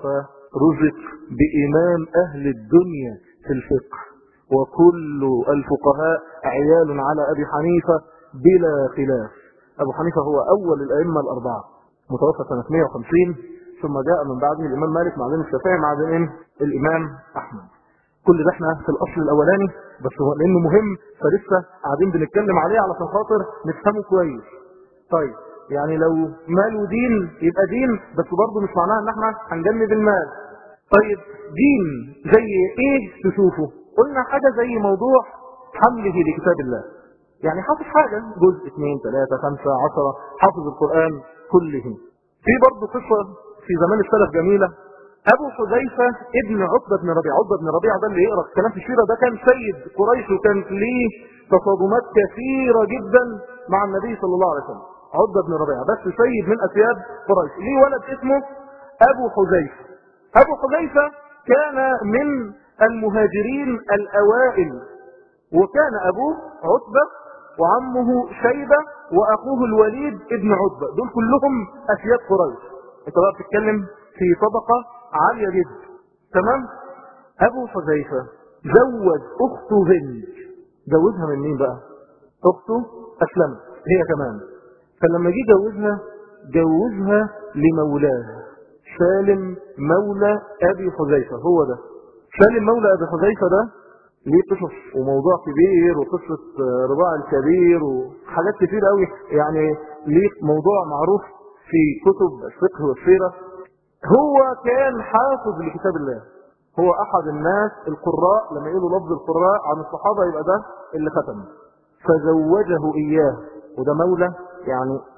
فرزق بإمام أهل الدنيا في الفقه وكل الفقهاء عيال على أبي حنيفة بلا خلاف أبو حنيفة هو أول الأئمة الأربعة متوفى سنة 150 ثم جاء من بعده الإمام مالك بعدين الشافعي بعدين الإمام أحمد كل ده احنا في الأصل الأولاني بس هو لأنه مهم فلسه قاعدين بنتكلم عليه علشان خاطر نفهمه كويس طيب يعني لو مال ودين يبقى دين بس برضه مش معناها ان احنا هنجنب المال طيب دين زي ايه تشوفه قلنا حاجة زي موضوع حمله لكتاب الله يعني حافظ حاجة جزء اثنين ثلاثة خمسة عشرة حافظ القرآن كلهم في برضه قصة في زمان السلف جميلة ابو حذيفة ابن عقبة بن ربيعة عقبة بن ربيعة ده اللي يقرأ الكلام في الشيرة ده كان سيد قريش وكان ليه تصادمات كثيرة جدا مع النبي صلى الله عليه وسلم عقبة بن ربيعة بس سيد من اسياد قريش ليه ولد اسمه ابو حذيفة ابو حذيفة كان من المهاجرين الاوائل وكان ابوه عتبة وعمه شيبة واخوه الوليد ابن عتبة دول كلهم اسياد قريش انت بقى بتتكلم في طبقة عالية جدا تمام ابو حذيفة زوج اخته هند جوزها من مين بقى اخته اسلمت هي كمان فلما جه جوزها جوزها لمولاه سالم مولى ابي حذيفة هو ده سالم مولى ابي حذيفة ده ليه قصص وموضوع كبير وقصة رباع الكبير وحاجات كتير قوي يعني ليه موضوع معروف في كتب الفقه والسيرة هو كان حافظ لكتاب الله هو احد الناس القراء لما يقولوا لفظ القراء عن الصحابة يبقى ده اللي ختم فزوجه اياه وده مولى يعني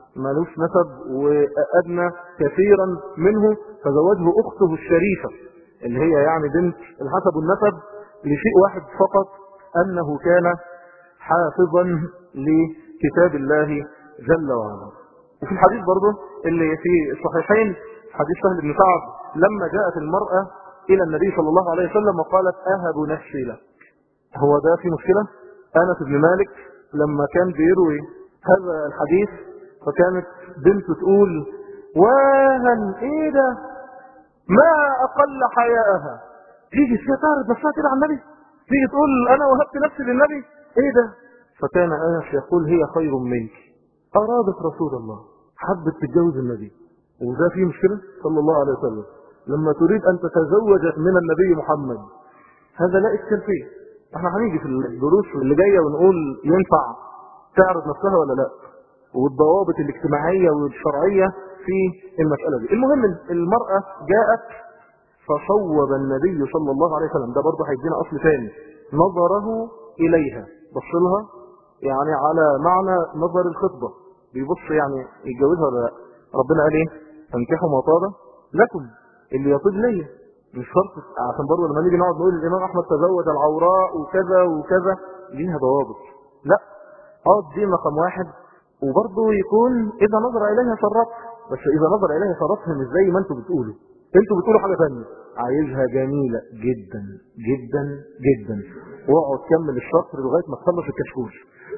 مالوش نسب وأدنى كثيرا منه فزوجه أخته الشريفة اللي هي يعني بنت الحسب والنسب لشيء واحد فقط أنه كان حافظا لكتاب الله جل وعلا وفي الحديث برضه اللي في الصحيحين حديث سهل بن سعد لما جاءت المرأة إلى النبي صلى الله عليه وسلم وقالت أهب نفسي لك هو ده في مشكلة أنس بن مالك لما كان بيروي هذا الحديث فكانت بنته تقول واهن ايه ده ما اقل حياءها تيجي الشيء تعرض نفسها كده على النبي تيجي تقول انا وهبت نفسي للنبي ايه ده فكان انس يقول هي خير منك ارادت رسول الله حبت تتجوز النبي وده فيه مشكلة صلى الله عليه وسلم لما تريد ان تتزوج من النبي محمد هذا لا اشكال فيه احنا هنيجي في الدروس اللي جايه ونقول ينفع تعرض نفسها ولا لا والضوابط الاجتماعية والشرعية في المسألة دي المهم المرأة جاءت فصوب النبي صلى الله عليه وسلم ده برضه هيدينا أصل ثاني نظره إليها بصلها يعني على معنى نظر الخطبة بيبص يعني يتجوزها ولا لا ربنا قال ايه تنكحوا ما طاب لكم اللي يطيب ليا مش شرط عشان برضه لما نيجي نقعد نقول الامام احمد تزوج العوراء وكذا وكذا ليها ضوابط لا اه دي رقم واحد وبرضه يكون اذا نظر اليها شرط بس اذا نظر اليها شرطها مش زي ما انتوا بتقولوا انتوا بتقولوا حاجه ثانيه عايزها جميله جدا جدا جدا واقعد كمل الشطر لغايه ما تخلص الكشكول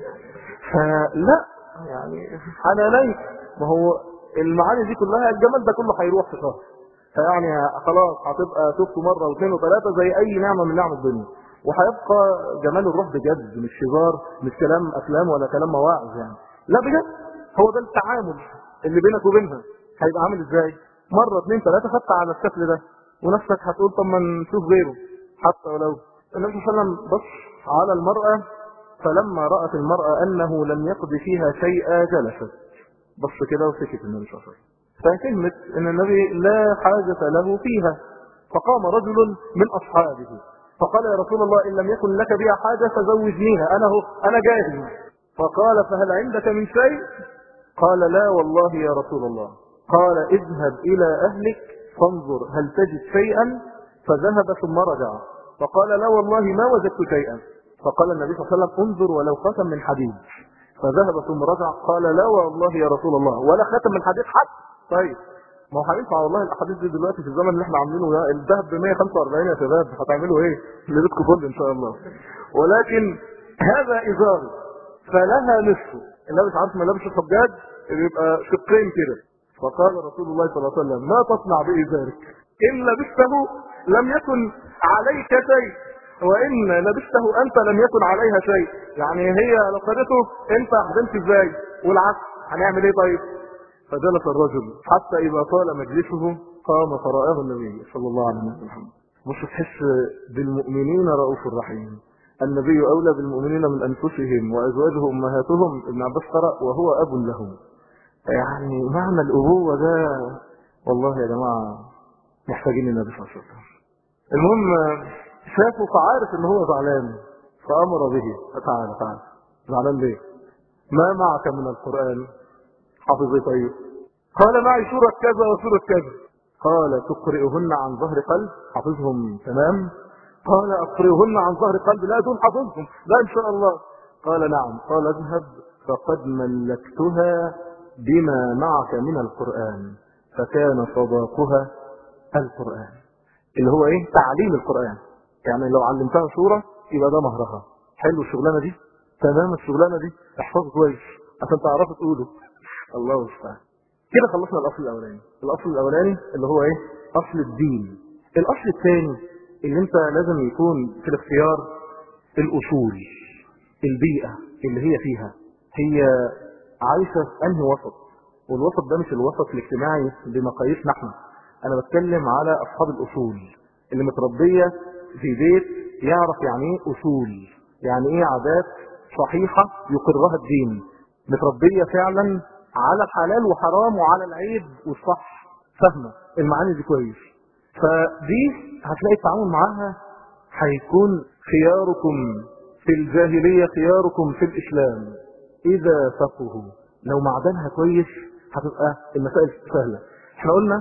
فلا يعني حنانيك ما هو المعاني دي كلها الجمال ده كله هيروح في شهر فيعني خلاص هتبقى شفته مره واثنين وثلاثه زي اي نعمه من نعم الدنيا وهيبقى جمال الروح بجد مش هزار مش كلام افلام ولا كلام مواعظ يعني لا بجد هو ده التعامل اللي بينك وبينها هيبقى عامل ازاي مره اثنين ثلاثه خدت على الشكل ده ونفسك هتقول طب ما نشوف غيره حتى ولو النبي صلى الله عليه وسلم بص على المراه فلما رأت المرأة أنه لم يقضي فيها شيئا جلست بص كده وسكت النبي صلى الله عليه وسلم فكلمة أن النبي لا حاجة له فيها فقام رجل من أصحابه فقال يا رسول الله إن لم يكن لك بها حاجة فزوجنيها أنا هو أنا جاهز فقال فهل عندك من شيء قال لا والله يا رسول الله قال اذهب إلى أهلك فانظر هل تجد شيئا فذهب ثم رجع فقال لا والله ما وجدت شيئا فقال النبي صلى الله عليه وسلم انظر ولو خاتم من حديد فذهب ثم رجع قال لا والله يا رسول الله ولا خاتم من حديد حتى طيب ما هو هينفع والله الاحاديث دي دلوقتي في الزمن اللي احنا عاملينه ده الذهب ب 145 يا شباب هتعملوا ايه؟ ليلتكم فل ان شاء الله ولكن هذا ازار فلها نصفه النبي مش عارف ملابس الحجاج بيبقى شقين كده فقال رسول الله صلى الله عليه وسلم ما تصنع بإزارك إن لبسته لم يكن عليك شيء وإن لبسته أنت لم يكن عليها شيء يعني هي لو خدته أنت هتمشي إزاي والعكس هنعمل إيه طيب فجلس الرجل حتى إذا طال مجلسه قام فرآه النبي صلى الله عليه وسلم بص تحس بالمؤمنين رؤوف رحيم النبي أولى بالمؤمنين من أنفسهم وأزواجه أمهاتهم ابن عباس قرأ وهو أب لهم يعني معنى الأبوة ده والله يا جماعة محتاجين النبي صلى الله عليه وسلم المهم شافه فعارف ان هو زعلان فأمر به تعالى تعالى زعلان ليه ما معك من القرآن حافظي طيب قال معي سورة كذا وسورة كذا قال تقرئهن عن ظهر قلب حافظهم تمام قال أقرئهن عن ظهر قلب لا دون حافظهم لا إن شاء الله قال نعم قال اذهب فقد ملكتها بما معك من القرآن فكان صداقها القرآن اللي هو ايه تعليم القرآن يعني لو علمتها سورة يبقى ده مهرها حلو الشغلانة دي تمام الشغلانة دي احفظه كويس عشان تعرفوا تقوله الله المستعان كده خلصنا الاصل الاولاني الاصل الاولاني اللي هو ايه اصل الدين الاصل الثاني اللي انت لازم يكون في الاختيار الاصول البيئة اللي هي فيها هي عايشة في انهي وسط والوسط ده مش الوسط الاجتماعي بمقاييسنا احنا انا بتكلم على اصحاب الاصول اللي متربية في بيت يعرف يعني ايه اصول يعني ايه عادات صحيحة يقرها الدين متربية فعلا على الحلال وحرام وعلى العيب والصح فاهمة المعاني دي كويس فدي هتلاقي التعامل معاها هيكون خياركم في الجاهلية خياركم في الإسلام إذا فقهوا لو معدنها كويس هتبقى المسائل سهلة احنا قلنا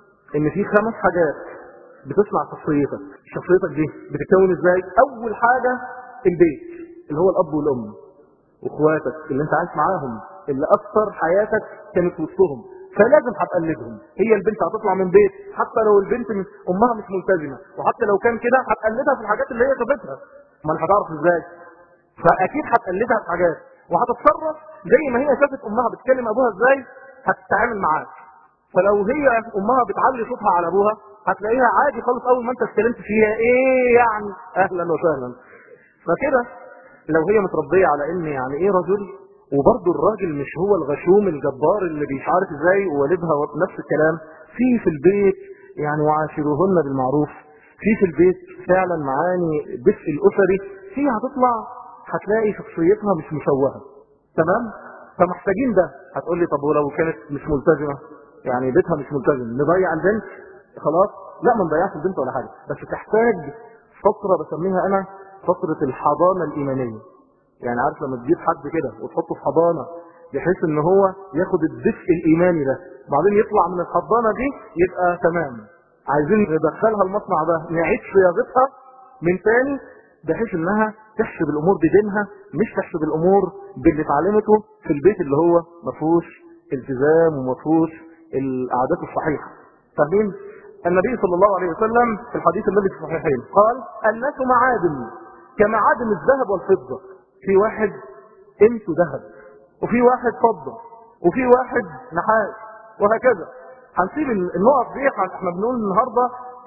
ان في خمس حاجات بتصنع شخصيتك شخصيتك دي بتتكون ازاي اول حاجة البيت اللي هو الاب والام واخواتك اللي انت عايش معاهم اللي اكثر حياتك كانت وسطهم فلازم هتقلدهم هي البنت هتطلع من بيت حتى لو البنت من امها مش ملتزمه وحتى لو كان كده هتقلدها في الحاجات اللي هي شافتها ما انت هتعرف ازاي فاكيد هتقلدها في حاجات وهتتصرف زي ما هي شافت امها بتكلم ابوها ازاي هتتعامل معاه فلو هي امها بتعلي صوتها على ابوها هتلاقيها عادي خالص اول ما انت اتكلمت فيها ايه يعني اهلا وسهلا فكده لو هي متربيه على ان يعني ايه رجل وبرضه الراجل مش هو الغشوم الجبار اللي مش عارف ازاي ووالدها نفس الكلام في في البيت يعني وعاشروهن بالمعروف في في البيت فعلا معاني الدفء الاسري فيها هتطلع هتلاقي شخصيتها مش مشوهه تمام فمحتاجين ده هتقول لي طب ولو كانت مش ملتزمه يعني بيتها مش ملتزم نضيع البنت خلاص لا ما نضيعش البنت ولا حاجه بس تحتاج فتره بسميها انا فتره الحضانه الايمانيه يعني عارف لما تجيب حد كده وتحطه في حضانه بحيث ان هو ياخد الدفء الايماني ده بعدين يطلع من الحضانه دي يبقى تمام عايزين ندخلها المصنع ده نعيد صياغتها من تاني بحيث انها تحسب الامور بدينها مش تحسب الامور باللي اتعلمته في البيت اللي هو ما فيهوش التزام وما فيهوش العادات الصحيحه فاهمين النبي صلى الله عليه وسلم في الحديث الذي في الصحيحين قال الناس معادن كمعادن الذهب والفضه في واحد قيمته ذهب وفي واحد فضه وفي واحد نحاس وهكذا هنسيب النقط دي احنا بنقول النهارده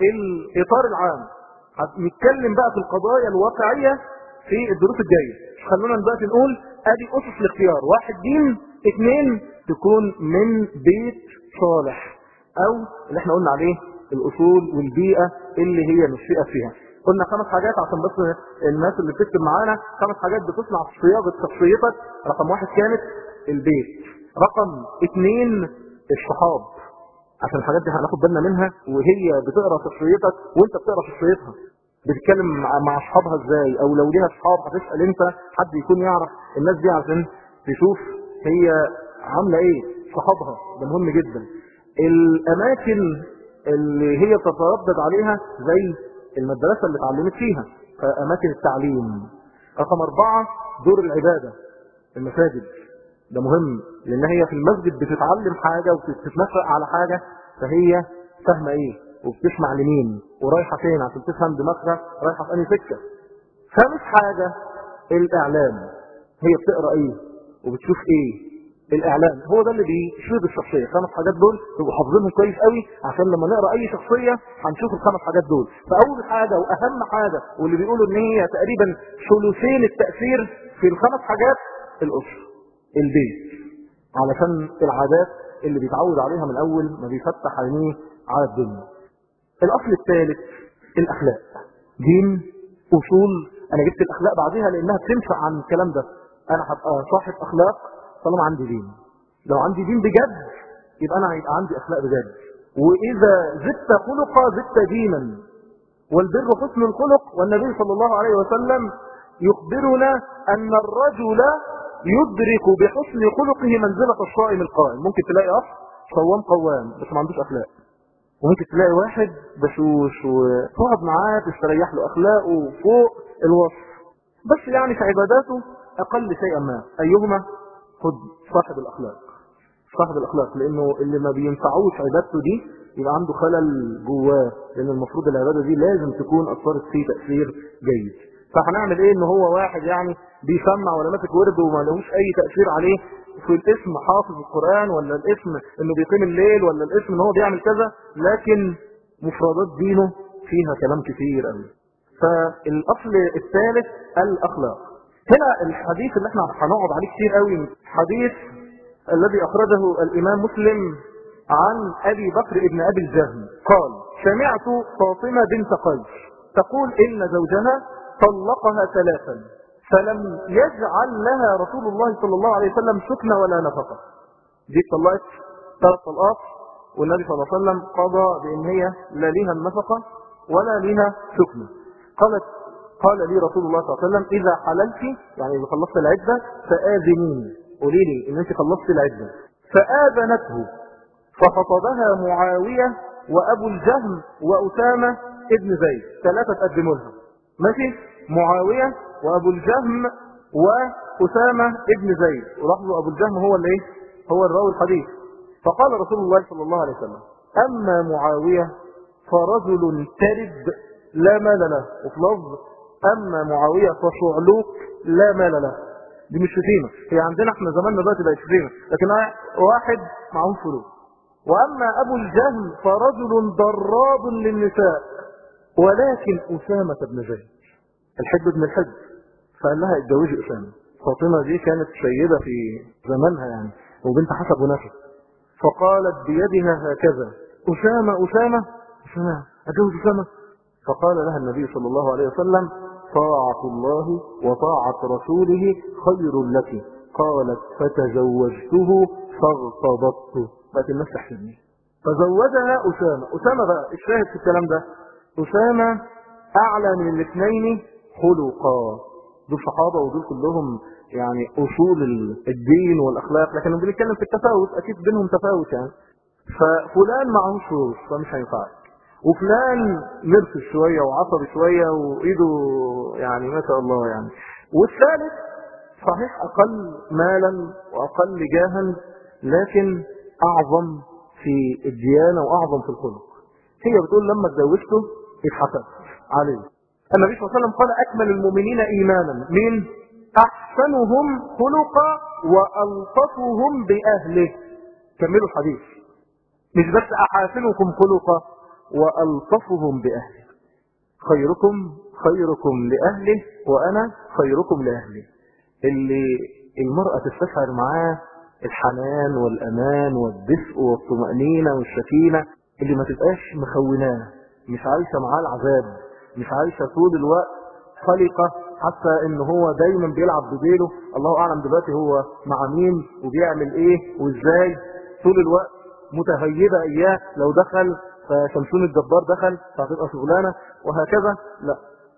الاطار العام هنتكلم بقى في القضايا الواقعيه في الدروس الجايه خلونا دلوقتي نقول ادي اسس الاختيار واحد دين اثنين تكون من بيت صالح او اللي احنا قلنا عليه الاصول والبيئه اللي هي نشئت فيها قلنا خمس حاجات عشان بس الناس اللي بتكتب معانا خمس حاجات بتصنع صياغه شخصيتك رقم واحد كانت البيت رقم اثنين الصحاب عشان الحاجات دي هناخد بالنا منها وهي بتقرا شخصيتك وانت بتقرا شخصيتها بتتكلم مع اصحابها ازاي او لو ليها اصحاب هتسال انت حد يكون يعرف الناس دي عشان تشوف هي عامله ايه صحابها ده مهم جدا الاماكن اللي هي تتردد عليها زي المدرسه اللي اتعلمت فيها اماكن التعليم رقم اربعه دور العباده المساجد ده مهم لان هي في المسجد بتتعلم حاجه وبتتنفق على حاجه فهي فاهمه ايه وبتسمع لمين ورايحه فين عشان تفهم دماغها رايحه في انهي سكه خامس حاجه الاعلام هي بتقرا ايه وبتشوف ايه الاعلام هو ده اللي بيشيد الشخصيه خمس حاجات دول تبقوا حافظينهم كويس قوي عشان لما نقرا اي شخصيه هنشوف الخمس حاجات دول فاول حاجه واهم حاجه واللي بيقولوا ان هي تقريبا ثلثين التاثير في الخمس حاجات الاسره البيت علشان العادات اللي بيتعود عليها من اول ما بيفتح عينيه على الدنيا الاصل الثالث الاخلاق دين اصول انا جبت الاخلاق بعدها لانها تنفع عن الكلام ده انا هبقى صاحب اخلاق طالما عندي دين لو عندي دين بجد يبقى انا هيبقى عندي اخلاق بجد واذا زدت خلقا زدت دينا والبر حسن الخلق والنبي صلى الله عليه وسلم يخبرنا ان الرجل يدرك بحسن خلقه منزلة الصائم القائم ممكن تلاقي اخ صوام قوام بس ما عندوش اخلاق وممكن تلاقي واحد بشوش وتقعد معاه تستريح له اخلاقه فوق الوصف بس يعني في عباداته اقل شيئا ما ايهما خد صاحب الاخلاق صاحب الاخلاق لانه اللي ما بينفعوش عبادته دي يبقى عنده خلل جواه لان المفروض العباده دي لازم تكون اثرت فيه تاثير جيد فهنعمل ايه ان هو واحد يعني بيسمع ولا ماسك ورد وما لهوش اي تاثير عليه في الاسم حافظ القران ولا الاسم انه بيقيم الليل ولا الاسم ان هو بيعمل كذا لكن مفردات دينه فيها كلام كتير قوي فالاصل الثالث الاخلاق هنا الحديث اللي احنا هنقعد عليه كتير قوي حديث الذي اخرجه الامام مسلم عن ابي بكر ابن ابي الجهم قال سمعت فاطمه بنت قيس تقول ان زوجها طلقها ثلاثا فلم يجعل لها رسول الله صلى الله عليه وسلم سكن ولا نفقه دي طلقت ثلاث طلقات والنبي صلى الله عليه وسلم قضى بان هي لا لها النفقه ولا لها سكن قالت قال لي رسول الله صلى الله عليه وسلم اذا حللت يعني اذا خلصت العده فاذنيني قولي لي ان انت خلصت العدة فآذنته فخطبها معاوية وابو الجهم واسامة ابن زيد ثلاثة تقدموا لها ماشي معاوية وابو الجهم واسامة ابن زيد ولاحظوا ابو الجهم هو اللي ايه هو الراوي الحديث فقال رسول الله صلى الله عليه وسلم اما معاوية فرجل ترب لا مال له وفي لفظ اما معاوية فشعلوك لا مال له دي مش شتيمة هي عندنا احنا زماننا دلوقتي بقت شتيمة لكن واحد معهوش فلوس واما ابو الجهم فرجل ضراب للنساء ولكن اسامة بن زيد الحب ابن الحب فقال لها اتجوزي اسامة فاطمة دي كانت سيدة في زمانها يعني وبنت حسب ونفس فقالت بيدها هكذا أسامة أسامة أسامة أجوز أسامة فقال لها النبي صلى الله عليه وسلم طاعة الله وطاعة رسوله خير لك قالت فتزوجته فاغتضبته بقت الناس تحسبني فزوجها أسامة أسامة بقى الشاهد في الكلام ده أسامة أعلى من الاثنين خلقا دول صحابة ودول كلهم يعني أصول الدين والأخلاق لكن بنتكلم في التفاوت أكيد بينهم تفاوت يعني ففلان معهوش فلوس فمش هينفعك وفلان مرسل شوية وعصبي شوية وإيده يعني ما شاء الله يعني والثالث صحيح أقل مالا وأقل جاها لكن أعظم في الديانة وأعظم في الخلق هي بتقول لما اتزوجته اتحسب عليه النبي صلى الله عليه وسلم قال أكمل المؤمنين إيمانا من أحسنهم خلقا وألطفهم بأهله كملوا الحديث مش بس أحاسنكم خلقا وألطفهم بأهله خيركم خيركم لأهله وأنا خيركم لأهلي اللي المرأة تستشعر معاه الحنان والأمان والدفء والطمأنينة والسكينة اللي ما تبقاش مخوناه مش عايشة معاه العذاب مش عايشة طول الوقت خلقة حتى ان هو دايما بيلعب بديله الله اعلم دلوقتي هو مع مين وبيعمل ايه وازاي طول الوقت متهيبة اياه لو دخل فشمسون الجبار دخل فهتبقى شغلانة وهكذا لا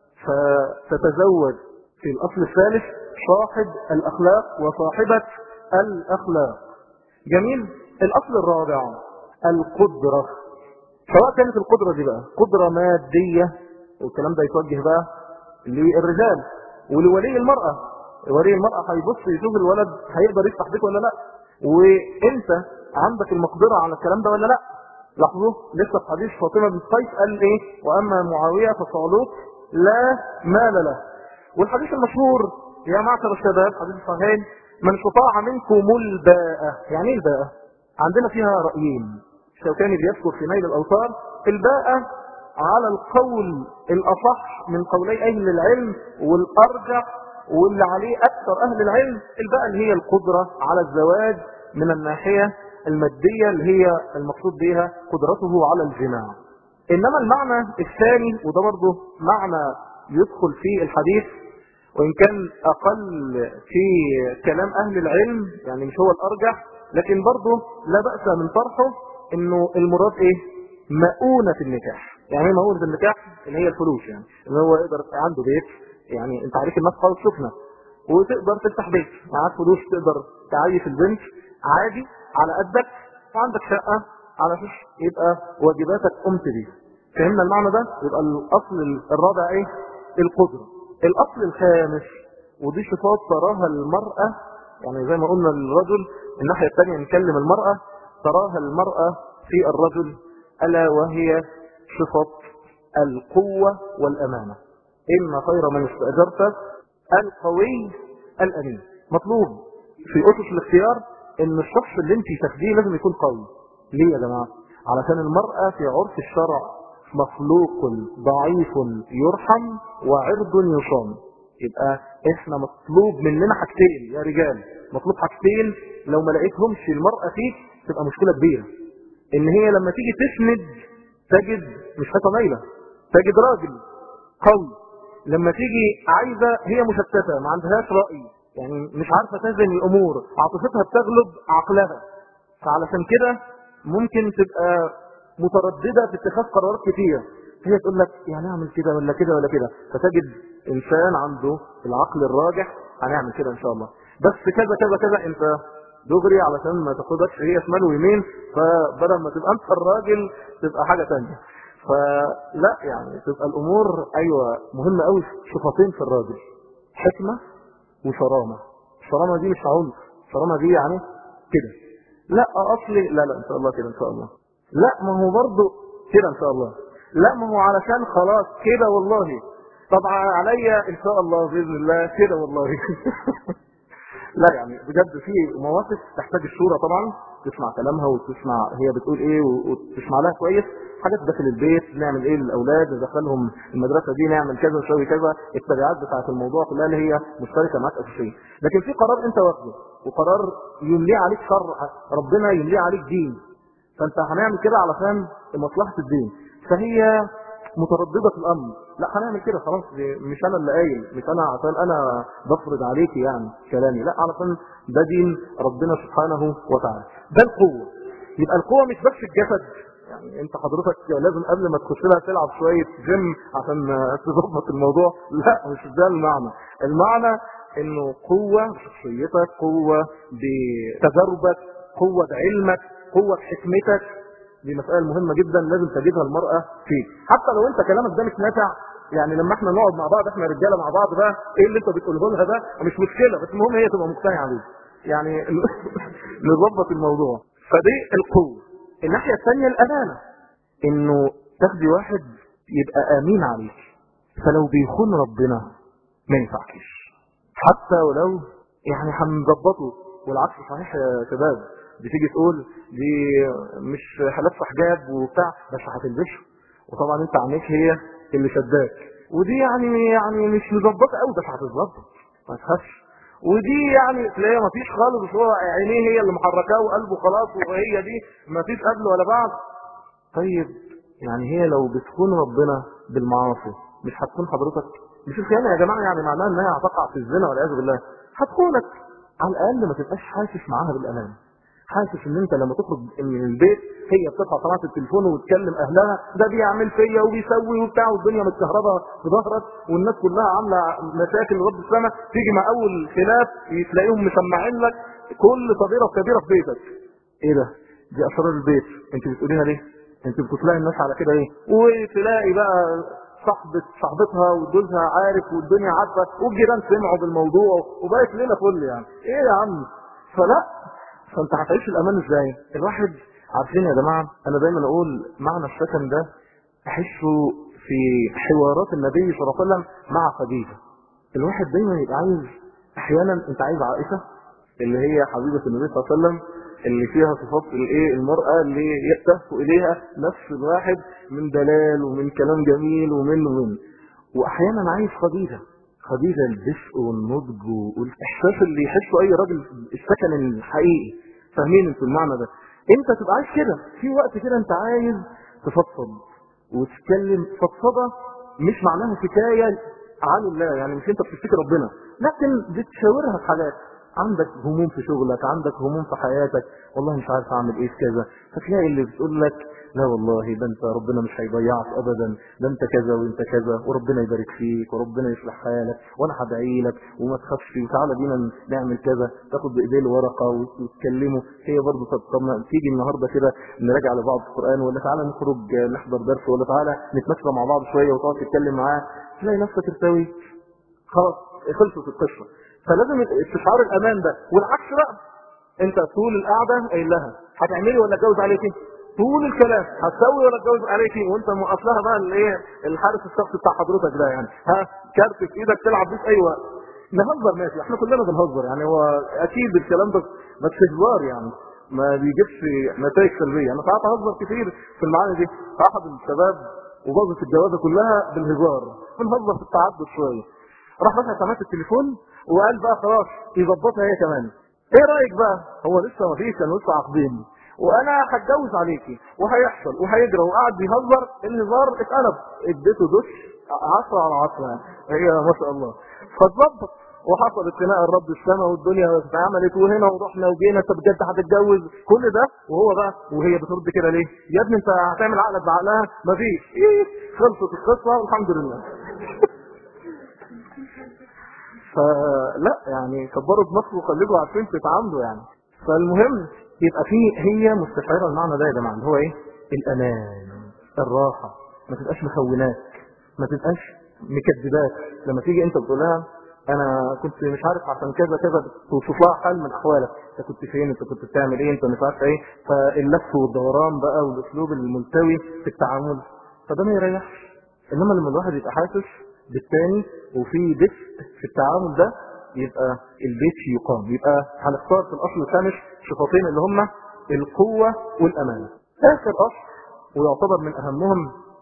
فتتزوج في الاصل الثالث صاحب الاخلاق وصاحبة الاخلاق جميل الاصل الرابع القدرة سواء كانت القدرة دي بقى قدرة مادية والكلام ده يتوجه بقى للرجال ولولي المرأة ولي المرأة هيبص يشوف الولد هيقدر يفتح بيت ولا لا وانت عندك المقدرة على الكلام ده ولا لا لاحظوا لسه في حديث فاطمة بن قيس قال ايه واما معاوية فصالوك لا مال له والحديث المشهور يا معشر الشباب حديث الصحيحين من استطاع منكم الباءة يعني ايه الباءة عندنا فيها رأيين الشوكاني بيذكر في نيل الاوتار الباءة على القول الأصح من قولي أهل العلم والأرجح واللي عليه أكثر أهل العلم الباء اللي هي القدرة على الزواج من الناحية المادية اللي هي المقصود بها قدرته على الجماع إنما المعنى الثاني وده برضه معنى يدخل في الحديث وإن كان أقل في كلام أهل العلم يعني مش هو الأرجح لكن برضه لا بأس من طرحه إنه المراد إيه مؤونة النكاح يعني ايه مؤونة النكاح اللي هي الفلوس يعني ان هو يقدر عنده بيت يعني انت عليك الناس خالص شفنا وتقدر تفتح بيت معاك فلوس تقدر تعيش البنت عادي على قدك وعندك شقة على فيش يبقى واجباتك قمت بيها فهمنا المعنى ده يبقى الاصل الرابع ايه القدرة الاصل الخامس ودي صفات تراها المرأة يعني زي ما قلنا للرجل الناحية الثانية نكلم المرأة تراها المرأة في الرجل ألا وهي صفة القوة والأمانة إن خير من استأجرت القوي الأمين مطلوب في أسس الاختيار إن الشخص اللي انت تاخديه لازم يكون قوي ليه يا جماعة علشان المرأة في عرف الشرع مخلوق ضعيف يرحم وعرض يصام يبقى احنا مطلوب مننا حاجتين يا رجال مطلوب حاجتين لو ما لقيتهمش المرأة فيك تبقى مشكلة كبيرة ان هي لما تيجي تسند تجد مش حتى ميلة تجد راجل قوي لما تيجي عايزة هي مشتتة ما عندهاش رأي يعني مش عارفة تزن الامور عاطفتها بتغلب عقلها فعلشان كده ممكن تبقى مترددة في اتخاذ قرارات كتير هي تقول لك يعني اعمل كده ولا كده ولا كده فتجد انسان عنده العقل الراجح هنعمل كده ان شاء الله بس كذا كذا كذا انت دغري علشان ما تاخدكش هي شمال ويمين فبدل ما تبقى انت الراجل تبقى حاجة تانية فلا يعني تبقى الامور ايوه مهمة قوي صفتين في الراجل حكمة وصرامة الصرامة دي مش عنف الصرامة دي يعني كده لا اصلي لا لا ان شاء الله كده ان شاء الله لا ما هو برضه كده ان شاء الله لا ما هو علشان خلاص كده والله طبعا عليا ان شاء الله باذن الله كده والله لا يعني بجد في مواقف تحتاج الشورى طبعا تسمع كلامها وتسمع هي بتقول ايه وتسمع لها كويس حاجات داخل البيت نعمل ايه للاولاد ندخلهم المدرسه دي نعمل كذا نسوي كذا التبعات بتاعه الموضوع كلها اللي هي مشتركه معاك اساسيه لكن في قرار انت واخده وقرار يمليه عليك شرع ربنا يمليه عليك دين فانت هنعمل كده علشان مصلحه الدين فهي متردده في الامر لا هنعمل كده خلاص مش انا اللي قايل مش انا عشان انا بفرض عليكي يعني كلامي لا علشان ده دين ربنا سبحانه وتعالى ده القوه يبقى القوه مش بس الجسد يعني انت حضرتك لازم قبل ما تخش لها تلعب شويه جيم عشان تظبط الموضوع لا مش ده المعنى المعنى انه قوه بشخصيتك قوه بتجاربك قوه بعلمك قوه بحكمتك دي مسألة مهمة جدا لازم تجدها المرأة فيك حتى لو انت كلامك ده مش نافع يعني لما احنا نقعد مع بعض احنا رجاله مع بعض بقى ايه اللي انت بتقوله لها ده مش مشكله بس المهم هي تبقى مقتنعه بيه يعني نظبط الموضوع فدي القوه الناحيه الثانيه الامانه انه تاخدي واحد يبقى امين عليك فلو بيخون ربنا ما ينفعكش حتى ولو يعني هنظبطه والعكس صحيح يا شباب بتيجي تقول دي مش حلف حجاب وبتاع بس هتلبسه وطبعا انت عينيك هي اللي شداك ودي يعني يعني مش مظبطه قوي بس هتتظبط ما تخافش ودي يعني تلاقيها ما فيش خالص بس هو عينيه هي اللي محركاه وقلبه خلاص وهي دي ما فيش قبل ولا بعد طيب يعني هي لو بتخون ربنا بالمعاصي مش هتكون حضرتك مش الخيانه يا جماعه يعني معناها انها هتقع في الزنا والعياذ بالله هتخونك على الاقل ما تبقاش حاسس معاها بالامان حاسس ان انت لما تخرج من البيت هي بترفع صلاه التليفون وتكلم اهلها ده بيعمل فيا وبيسوي وبتاع والدنيا متكهربه في ظهرك والناس كلها عامله مشاكل رب السماء تيجي مع اول خلاف تلاقيهم مسمعين لك كل صغيره وكبيره في بيتك ايه ده دي اسرار البيت انت بتقوليها ليه انت بتطلعي الناس على كده ايه وتلاقي بقى صاحبة صاحبتها وجوزها عارف والدنيا عارفه والجيران سمعوا بالموضوع وبقت ليله فل يعني ايه يا عم فلا فانت هتعيش الامان ازاي الواحد عارفين يا جماعه انا دايما اقول معنى السكن ده احسه في حوارات النبي صلى الله عليه وسلم مع خديجه الواحد دايما يبقى عايز احيانا انت عايز عائشه اللي هي حبيبه النبي صلى الله عليه وسلم اللي فيها صفات الايه المرأة اللي يتهف اليها نفس الواحد من دلال ومن كلام جميل ومن ومن واحيانا عايز خديجة خديجة الدفء والنضج والاحساس اللي يحسه اي راجل السكن الحقيقي فاهمين انتوا المعنى ده انت تبقى عايز كده في وقت كده انت عايز تفضفض وتتكلم فضفضة مش معناها حكاية عن الله يعني مش انت بتفتكر ربنا لكن بتشاورها في حاجات عندك هموم في شغلك عندك هموم في حياتك والله مش عارف اعمل ايه في كذا فتلاقي اللي بتقول لك لا والله ده انت ربنا مش هيضيعك ابدا ده انت كذا وانت كذا وربنا يبارك فيك وربنا يصلح حالك وانا هدعي لك وما تخافش وتعالى بينا نعمل كذا تاخد بايديه الورقه وتكلمه هي برضه طب طب تيجي النهارده كده نراجع لبعض القران ولا تعالى نخرج نحضر درس ولا تعالى نتمشى مع بعض شويه وتقعد تتكلم معاه تلاقي نفسك ارتوي خلاص خلصت القصه فلازم استشعار الامان ده والعكس بقى انت طول القعده قايل لها هتعملي ولا اتجوز عليكي طول الكلام هتسوي ولا اتجوز عليكي وانت موقف لها بقى الايه الحارس الشخصي بتاع حضرتك ده يعني ها كارت في ايدك تلعب بيه في اي وقت نهزر ماشي احنا كلنا بنهزر يعني هو اكيد الكلام ده بس هزار يعني ما بيجيبش نتائج سلبيه انا ساعات اهزر كتير في المعاني دي احد الشباب وباظت الجوازه كلها بالهزار بنهزر في التعدد شويه راح رفع سماعه التليفون وقال بقى خلاص يظبطها هي كمان ايه رايك بقى هو لسه ما فيش كانوا لسه عاقدين وانا هتجوز عليكي وهيحصل وهيجرى وقعد بيهزر الهزار اتقلب اديته دش 10 على 10 هي ما شاء الله فاتظبط وحصلت خناقه الرب السماء والدنيا اتعملت وهنا ورحنا وجينا انت بجد هتتجوز كل ده وهو بقى وهي بترد كده ليه؟ يا ابني انت هتعمل عقلك بعقلها مفيش ايه خلصت القصه والحمد لله فلا يعني كبروا دماغكم وخليكم عارفين تتعاملوا يعني فالمهم يبقى في هي مستشعره المعنى ده يا جماعه اللي هو ايه الامان الراحه ما تبقاش مخونات ما تبقاش مكذبات لما تيجي انت بتقول لها انا كنت مش عارف عشان كذا كذا توصف لها حال من احوالك انت كنت فين انت كنت بتعمل ايه انت مش عارف ايه فاللف والدوران بقى والاسلوب الملتوي في التعامل فده ما يريحش انما لما الواحد يبقى حاسس بالتاني وفي دفء في التعامل ده يبقى البيت يقام يبقى هنختار في الاصل الخامس صفتين اللي هم القوة والامان اخر اصل ويعتبر من اهمهم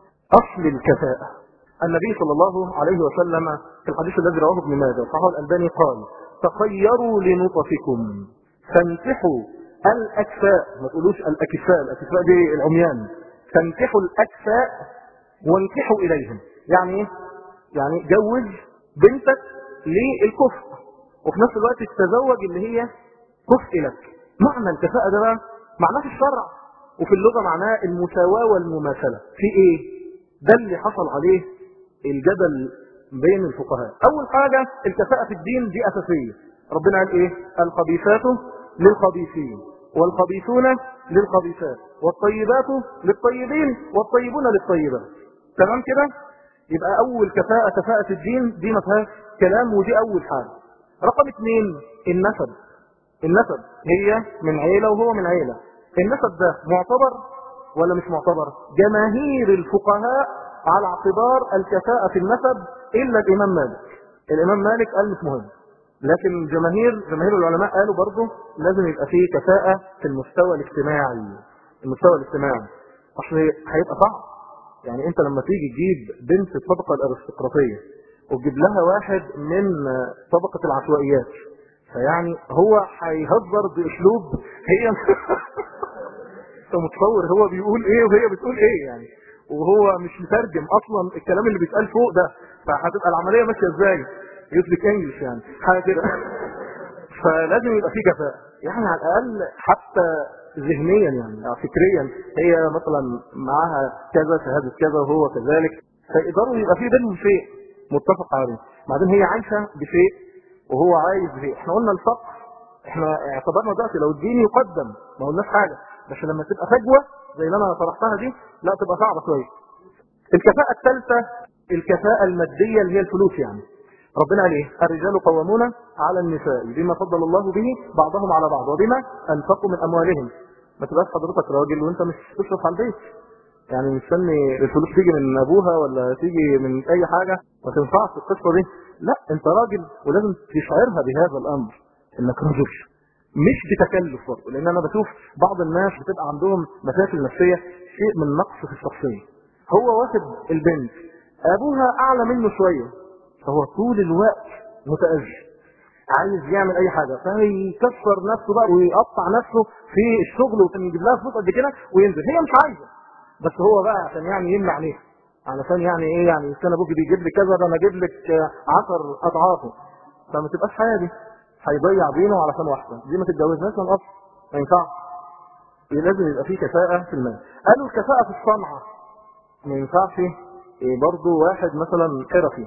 اصل الكفاءة النبي صلى الله عليه وسلم في الحديث الذي رواه ابن ماجه صحيح الألباني قال تخيروا لنطفكم فانكحوا الأكفاء ما تقولوش الأكفاء الأكفاء دي العميان فانكحوا الأكفاء وانكحوا إليهم يعني ايه؟ يعني جوز بنتك للكفء وفي نفس الوقت تتزوج اللي هي كفء لك معنى الكفاءة ده بقى معناه في الشرع وفي اللغة معناه المساواة والمماثلة في ايه ده اللي حصل عليه الجدل بين الفقهاء اول حاجة الكفاءة في الدين دي اساسية ربنا قال ايه الخبيثات للخبيثين والخبيثون للخبيثات والطيبات للطيبين والطيبون للطيبات تمام كده يبقى اول كفاءة كفاءة الدين دي ما فيهاش كلام ودي اول حاجة رقم اثنين النسب النسب هي من عيلة وهو من عيلة النسب ده معتبر ولا مش معتبر جماهير الفقهاء على اعتبار الكفاءة في النسب إلا الإمام مالك الإمام مالك قال مش مهم لكن جماهير جماهير العلماء قالوا برضه لازم يبقى فيه كفاءة في المستوى الاجتماعي المستوى الاجتماعي اصل هيبقى صعب يعني انت لما تيجي تجيب بنت الطبقة الارستقراطية وتجيب لها واحد من طبقة العشوائيات فيعني هو هيهزر باسلوب هي انت متصور هو بيقول ايه وهي بتقول ايه يعني وهو مش مترجم اصلا الكلام اللي بيتقال فوق ده فهتبقى العمليه ماشيه ازاي يسلك انجلش يعني حاجه كده فلازم يبقى في كفاءه يعني على الاقل حتى ذهنيا يعني أو فكريا هي مثلا معاها كذا شهاده كذا وهو كذلك فيقدروا يبقى في بينهم شيء متفق عليه بعدين هي عايشه بشيء وهو عايز بشيء احنا قلنا الفقر احنا اعتبرنا دلوقتي لو الدين يقدم ما قلناش حاجه بس لما تبقى فجوه زي اللي انا طرحتها دي لا تبقى صعبه شويه الكفاءه الثالثه الكفاءه الماديه اللي هي الفلوس يعني ربنا قال ايه الرجال قوامون على النساء بما فضل الله به بعضهم على بعض وبما انفقوا من اموالهم ما تبقاش حضرتك راجل وانت مش تصرف على البيت يعني مستني الفلوس تيجي من ابوها ولا تيجي من اي حاجه ما تنفعش القصه دي لا انت راجل ولازم تشعرها بهذا الامر انك رجل مش بتكلف برضه لان انا بشوف بعض الناس بتبقى عندهم مشاكل نفسيه شيء من نقص في الشخصيه هو واخد البنت ابوها اعلى منه شويه فهو طول الوقت متأذي عايز يعمل اي حاجه فيكسر نفسه بقى ويقطع نفسه في الشغل وكان يجيب لها فلوس قد كده وينزل هي مش عايزه بس هو بقى عشان يعني يمنع عليها علشان يعني ايه يعني كان ابوك بيجيب لي كذا ده انا اجيب لك 10 اضعافه فما تبقاش حياه دي هيضيع دينه علشان واحده دي ما تتجوزناش من اصل ما ينفعش لازم يبقى في كفاءه في المال قالوا الكفاءه في الصنعه ما ينفعش إيه برضه واحد مثلا حرفي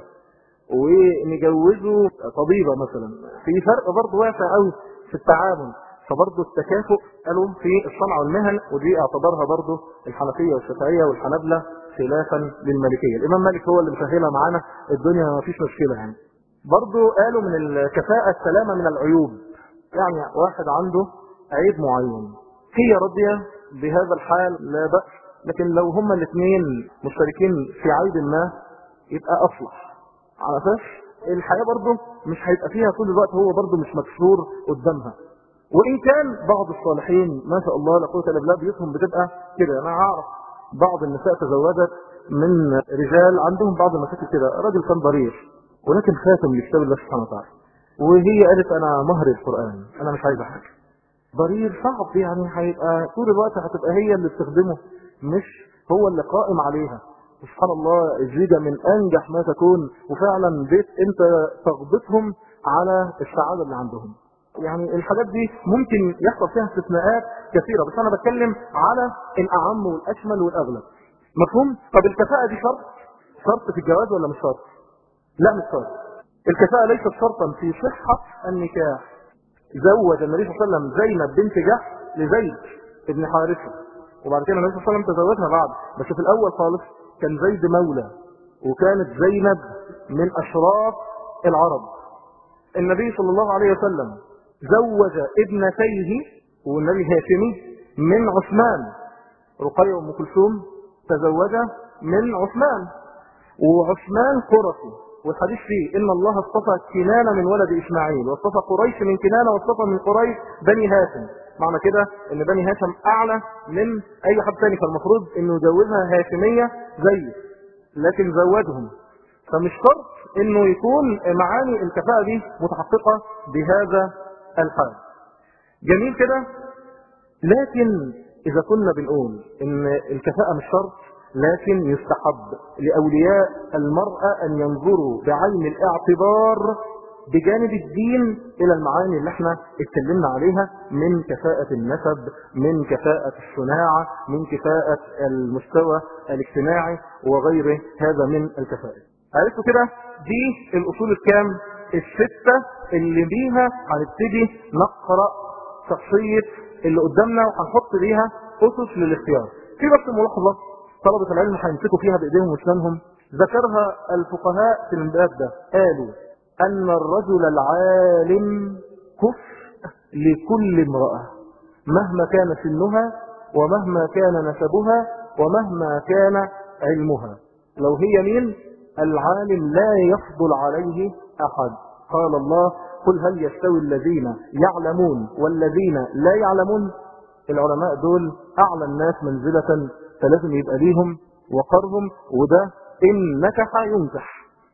ونجوزه طبيبه مثلا في فرق برضه واسع قوي في التعامل فبرضه التكافؤ قالوا في الصنعه والمهن ودي اعتبرها برضه الحنفيه والشافعيه والحنابله خلافا للمالكيه الامام مالك هو اللي مسهلها معانا الدنيا ما فيش مشكله يعني برضو قالوا من الكفاءة السلامة من العيوب يعني واحد عنده عيب معين هي راضية بهذا الحال لا بأس لكن لو هما الاثنين مشتركين في عيب ما يبقى أصلح على أساس الحياة برضو مش هيبقى فيها طول الوقت هو برضو مش مكسور قدامها وإن كان بعض الصالحين ما شاء الله لا قوة إلا بالله بيوتهم بتبقى كده أنا أعرف بعض النساء تزوجت من رجال عندهم بعض المشاكل كده راجل كان ضرير ولكن خاتم لكتاب الله سبحانه وتعالى وهي قالت انا مهر القرآن انا مش عايزه حاجه ضرير صعب يعني هيبقى طول الوقت هتبقى هي اللي بتخدمه مش هو اللي قائم عليها سبحان الله الزيجة من انجح ما تكون وفعلا بيت انت تغبطهم على السعادة اللي عندهم يعني الحاجات دي ممكن يحصل فيها استثناءات كثيرة بس انا بتكلم على الاعم والاشمل والاغلب مفهوم طب الكفاءة دي شرط شرط في الجواز ولا مش شرط لا مش شرط الكفاءة ليست شرطا في صحة النكاح زوج النبي صلى الله عليه وسلم زينب بنت جحش لزيد بن حارثة وبعد كده النبي صلى الله عليه وسلم تزوجها بعد بس في الأول خالص كان زيد مولى وكانت زينب من أشراف العرب النبي صلى الله عليه وسلم زوج ابنتيه والنبي هاشمي من عثمان رقية وام كلثوم تزوج من عثمان وعثمان قرشي والحديث فيه ان الله اصطفى كنانة من ولد اسماعيل واصطفى قريش من كنانة واصطفى من قريش بني هاشم معنى كده ان بني هاشم اعلى من اي حد تاني فالمفروض انه يجوزها هاشمية زيه لكن زوجهم فمش شرط انه يكون معاني الكفاءة دي متحققة بهذا الحال جميل كده لكن اذا كنا بنقول ان الكفاءة مش شرط لكن يستحب لأولياء المرأة أن ينظروا بعين الاعتبار بجانب الدين إلى المعاني اللي احنا اتكلمنا عليها من كفاءة النسب من كفاءة الصناعة من كفاءة المستوى الاجتماعي وغيره هذا من الكفاءة عرفتوا كده دي الأصول الكام الستة اللي بيها هنبتدي نقرأ شخصية اللي قدامنا وهنحط بيها أسس للاختيار في بس ملاحظة طلبة العلم هيمسكوا فيها بإيديهم واسنانهم ذكرها الفقهاء في الباب ده قالوا أن الرجل العالم كفء لكل امرأة مهما كان سنها ومهما كان نسبها ومهما كان علمها لو هي مين العالم لا يفضل عليه أحد قال الله قل هل يستوي الذين يعلمون والذين لا يعلمون العلماء دول أعلى الناس منزلة فلازم يبقى ليهم وقرهم وده إن نكح ينكح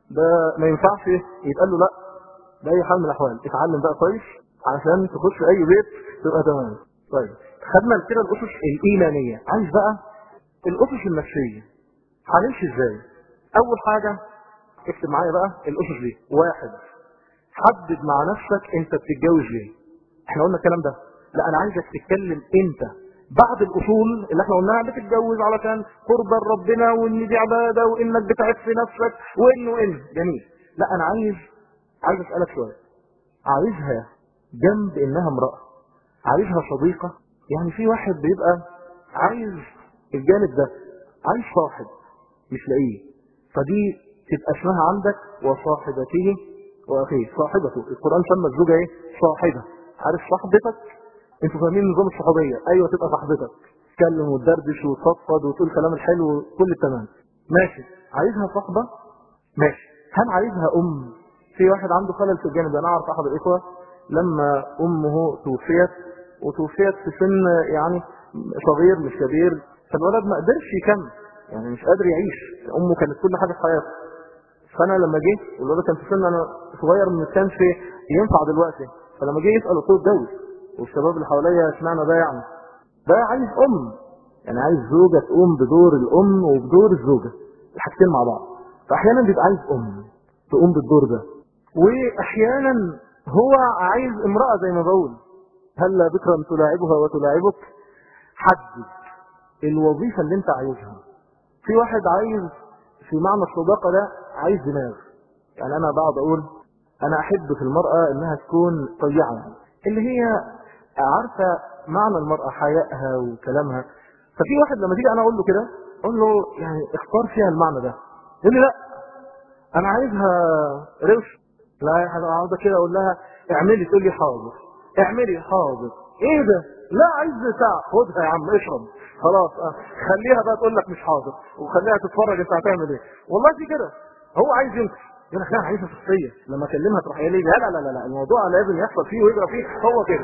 ده ما ينفعش يتقال له لا بأي حال من الأحوال اتعلم بقى كويس عشان تخش في أي بيت تبقى تمام طيب خدنا كده الأسس الإيمانية عايز بقى الأسس النفسية هنمشي ازاي أول حاجة اكتب معايا بقى الأسس دي واحد حدد مع نفسك انت بتتجوز ليه احنا قلنا الكلام ده لا انا عايزك تتكلم انت بعد الاصول اللي احنا قلناها بتتجوز علشان قرب ربنا وان دي عباده وانك بتعب في نفسك وان وان جميل لا انا عايز عايز اسالك سؤال عايزها جنب انها امراه عايزها صديقه يعني في واحد بيبقى عايز الجانب ده عايز صاحب مش لاقيه فدي تبقى اسمها عندك وصاحبته واخيه صاحبته القران سمى الزوجه ايه صاحبه عارف صاحبتك انتوا فاهمين نظام الصحوبيه ايوه تبقى صاحبتك تتكلم وتدردش وتفضفض وتقول كلام الحلو وكل التمام ماشي عايزها صاحبه ماشي هل عايزها ام في واحد عنده خلل في الجانب ده انا اعرف احد الاخوه لما امه توفيت وتوفيت في سن يعني صغير مش كبير فالولد ما قدرش يكمل يعني مش قادر يعيش امه كانت كل حاجه في حياته فانا لما جه والولد كان في سن انا صغير ما كانش ينفع دلوقتي فلما جه يسال قلت له اتجوز والشباب اللي حواليا اشمعنى ده يعني ده عايز ام يعني عايز زوجه تقوم بدور الام وبدور الزوجه الحاجتين مع بعض فاحيانا بيبقى عايز ام تقوم بالدور ده واحيانا هو عايز امراه زي ما بقول هل بكرا تلاعبها وتلاعبك حدد الوظيفه اللي انت عايزها في واحد عايز في معنى الصداقه ده عايز دماغ يعني انا بقعد اقول انا احب في المراه انها تكون طيعه اللي هي عارفه معنى المراه حيائها وكلامها ففي واحد لما تيجي انا اقول له كده اقول له يعني اختار فيها المعنى ده يقول لي لا انا عايزها روش لا انا اقعد كده اقول لها اعملي تقول لي حاضر اعملي حاضر ايه ده لا عايز ساعه خدها يا عم اشرب خلاص اه. خليها بقى تقول لك مش حاضر وخليها تتفرج انت هتعمل ايه والله في كده هو عايز ينكش يقول لك لا عايزها شخصيه لما اكلمها تروح قايله لي لا لا لا لا الموضوع لازم يحصل فيه ويجرى فيه هو كده